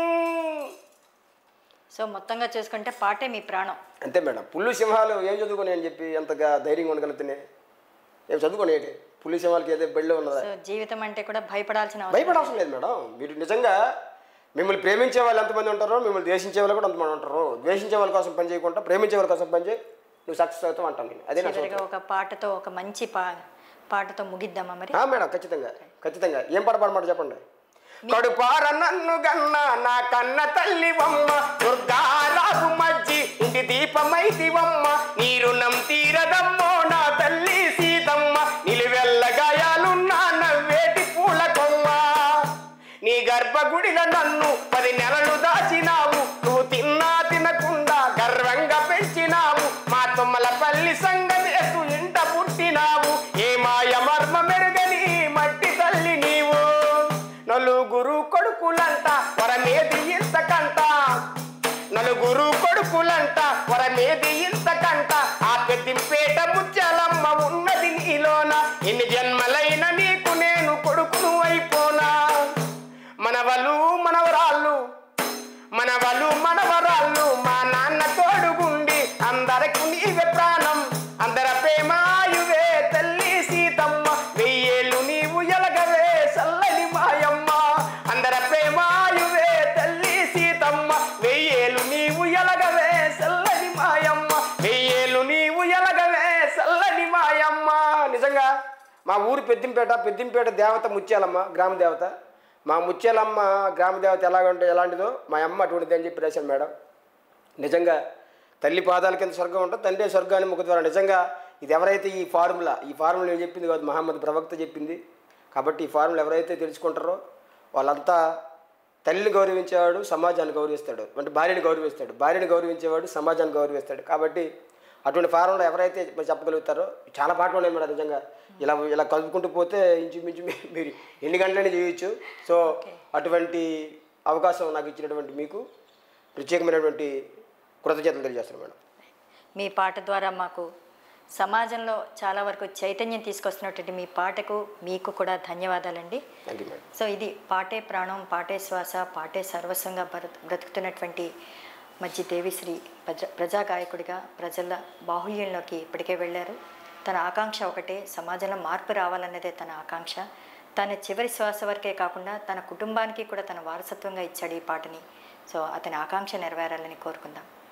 సో మొత్తంగా చూసుకుంటే పాటే మీ ప్రాణం అంతే మేడం పుల్లు సింహాలు ఏం చదువుకొని అని చెప్పి అంతగా ధైర్యంగా ఉండగలుగుతున్నాయి ఏం చదువుకునేటి పుల్లి సింహాలకి ఏదో బెళ్ళి ఉన్నదా సో జీవితం అంటే కూడా భయపడాల్సిన అవసరం భయపడవసరం లేదు మేడం మీరు నిజంగా మిమ్మల్ని ప్రేమించే వాళ్ళు ఎంతమంది ఉంటారో మిమ్మల్ని ద్వేషించే వాళ్ళు కూడా అంతమంది ఉంటారు ద్వేషించే వాళ్ళ కోసం పని చేయకుండా ప్రేమించే వాళ్ళ కోసం పని చేయి నువ్వు సక్సెస్ అవుతావు అంటాను నేను అదే నా చివరిగా ఒక పాటతో ఒక మంచి పా పాటతో ముగిద్దామా మరి ఆ, మేడం ఖచ్చితంగా ఖచ్చితంగా ఏం పాట పాడమాట చెప్పండి కడుపార నన్ను గన్న నా కన్న తల్లివమ్మ దుర్గారావు మజ్జి ఇంటి దీపమైతివమ్మ నీ రుణం తీరదమ్మో నా తల్లి సీతమ్మ నిలువెల్ల గాయాలున్నా నవ్వేటి పూల కొమ్మ నీ గర్భగుడిల నన్ను పది నెలలు దాచినావు నువ్వు తిన్నా తినకుండా గర్వంగా పెంచినావు మా తుమ్మల పల్లి సంగమేసు ఇంట పుట్టినావు ఏ మాయ మర్మ మెరుగని మట్టి తల్లి నీవు నలుగురు కొడుకులంట వరమేది ఇంతకంట నలుగురు కొడుకులంట వరమేది ఇంతకంట ఆ పెద్దింపేట ముత్యాలమ్మ ఉన్నది నీలోన ఎన్ని జన్మలైన నీకు నేను కొడుకును అయిపోనా మనవలు మనవరాళ్ళు మనవలు మనవరాళ్ళు మా నాన్న తోడుగుండి అందరికి నీవే ప్రాణం అందర ప్రేమాయువే తల్లి సీతమ్మ వెయ్యేళ్ళు నీవు ఎలగవే సల్లని మాయమ్మ అందర ప్రేమాయువే తల్లి సీతమ్మ వెయ్యేళ్ళు నీవు ఎలగవే సల్లని మాయమ్మ వెయ్యేళ్ళు నీవు ఎలగవే సల్లని మాయమ్మ నిజంగా మా ఊరు పెద్దింపేట పెద్దింపేట దేవత ముత్యాలమ్మ గ్రామ దేవత మా ముత్యాలమ్మ గ్రామ దేవత ఎలాగంటే ఎలాంటిదో మా అమ్మ అటువంటిది అని చెప్పి రాశాను మేడం నిజంగా తల్లి పాదాల కింద స్వర్గం ఉంటుంది తండ్రి స్వర్గాన్ని ముఖ ద్వారా నిజంగా ఇది ఎవరైతే ఈ ఫార్ములా ఈ ఫార్ములా నేను చెప్పింది కాదు మహమ్మద్ ప్రవక్త చెప్పింది కాబట్టి ఈ ఫార్ములా ఎవరైతే తెలుసుకుంటారో వాళ్ళంతా తల్లిని గౌరవించేవాడు సమాజాన్ని గౌరవిస్తాడు అంటే భార్యని గౌరవిస్తాడు భార్యని గౌరవించేవాడు సమాజాన్ని గౌరవిస్తాడు కాబట్టి అటువంటి ఫారంలో ఎవరైతే చెప్పగలుగుతారో చాలా పాటలు ఉన్నాయి మేడం నిజంగా ఇలా ఇలా కలుపుకుంటూ పోతే ఇంచుమించు మీ- మీరు ఎన్ని గంటలైనా చేయొచ్చు సో అటువంటి అవకాశం నాకు ఇచ్చినటువంటి మీకు ప్రత్యేకమైనటువంటి కృతజ్ఞతలు తెలియజేస్తాను మేడం మీ పాట ద్వారా మాకు సమాజంలో చాలా వరకు చైతన్యం తీసుకొస్తున్నటువంటి మీ పాటకు మీకు కూడా ధన్యవాదాలండి థ్యాంక్ యూ మేడం సో ఇది పాటే ప్రాణం పాటే శ్వాస పాటే సర్వస్వంగా బ్ర బ్రతుకుతున్నటువంటి మధ్య దేవిశ్రీ ప్రజ ప్రజా గాయకుడిగా ప్రజల బాహుళ్యంలోకి ఇప్పటికే వెళ్ళారు తన ఆకాంక్ష ఒకటే సమాజంలో మార్పు రావాలన్నదే తన ఆకాంక్ష తన చివరి శ్వాస వరకే కాకుండా తన కుటుంబానికి కూడా తన వారసత్వంగా ఇచ్చాడు ఈ పాటని సో అతని ఆకాంక్ష నెరవేరాలని కోరుకుందాం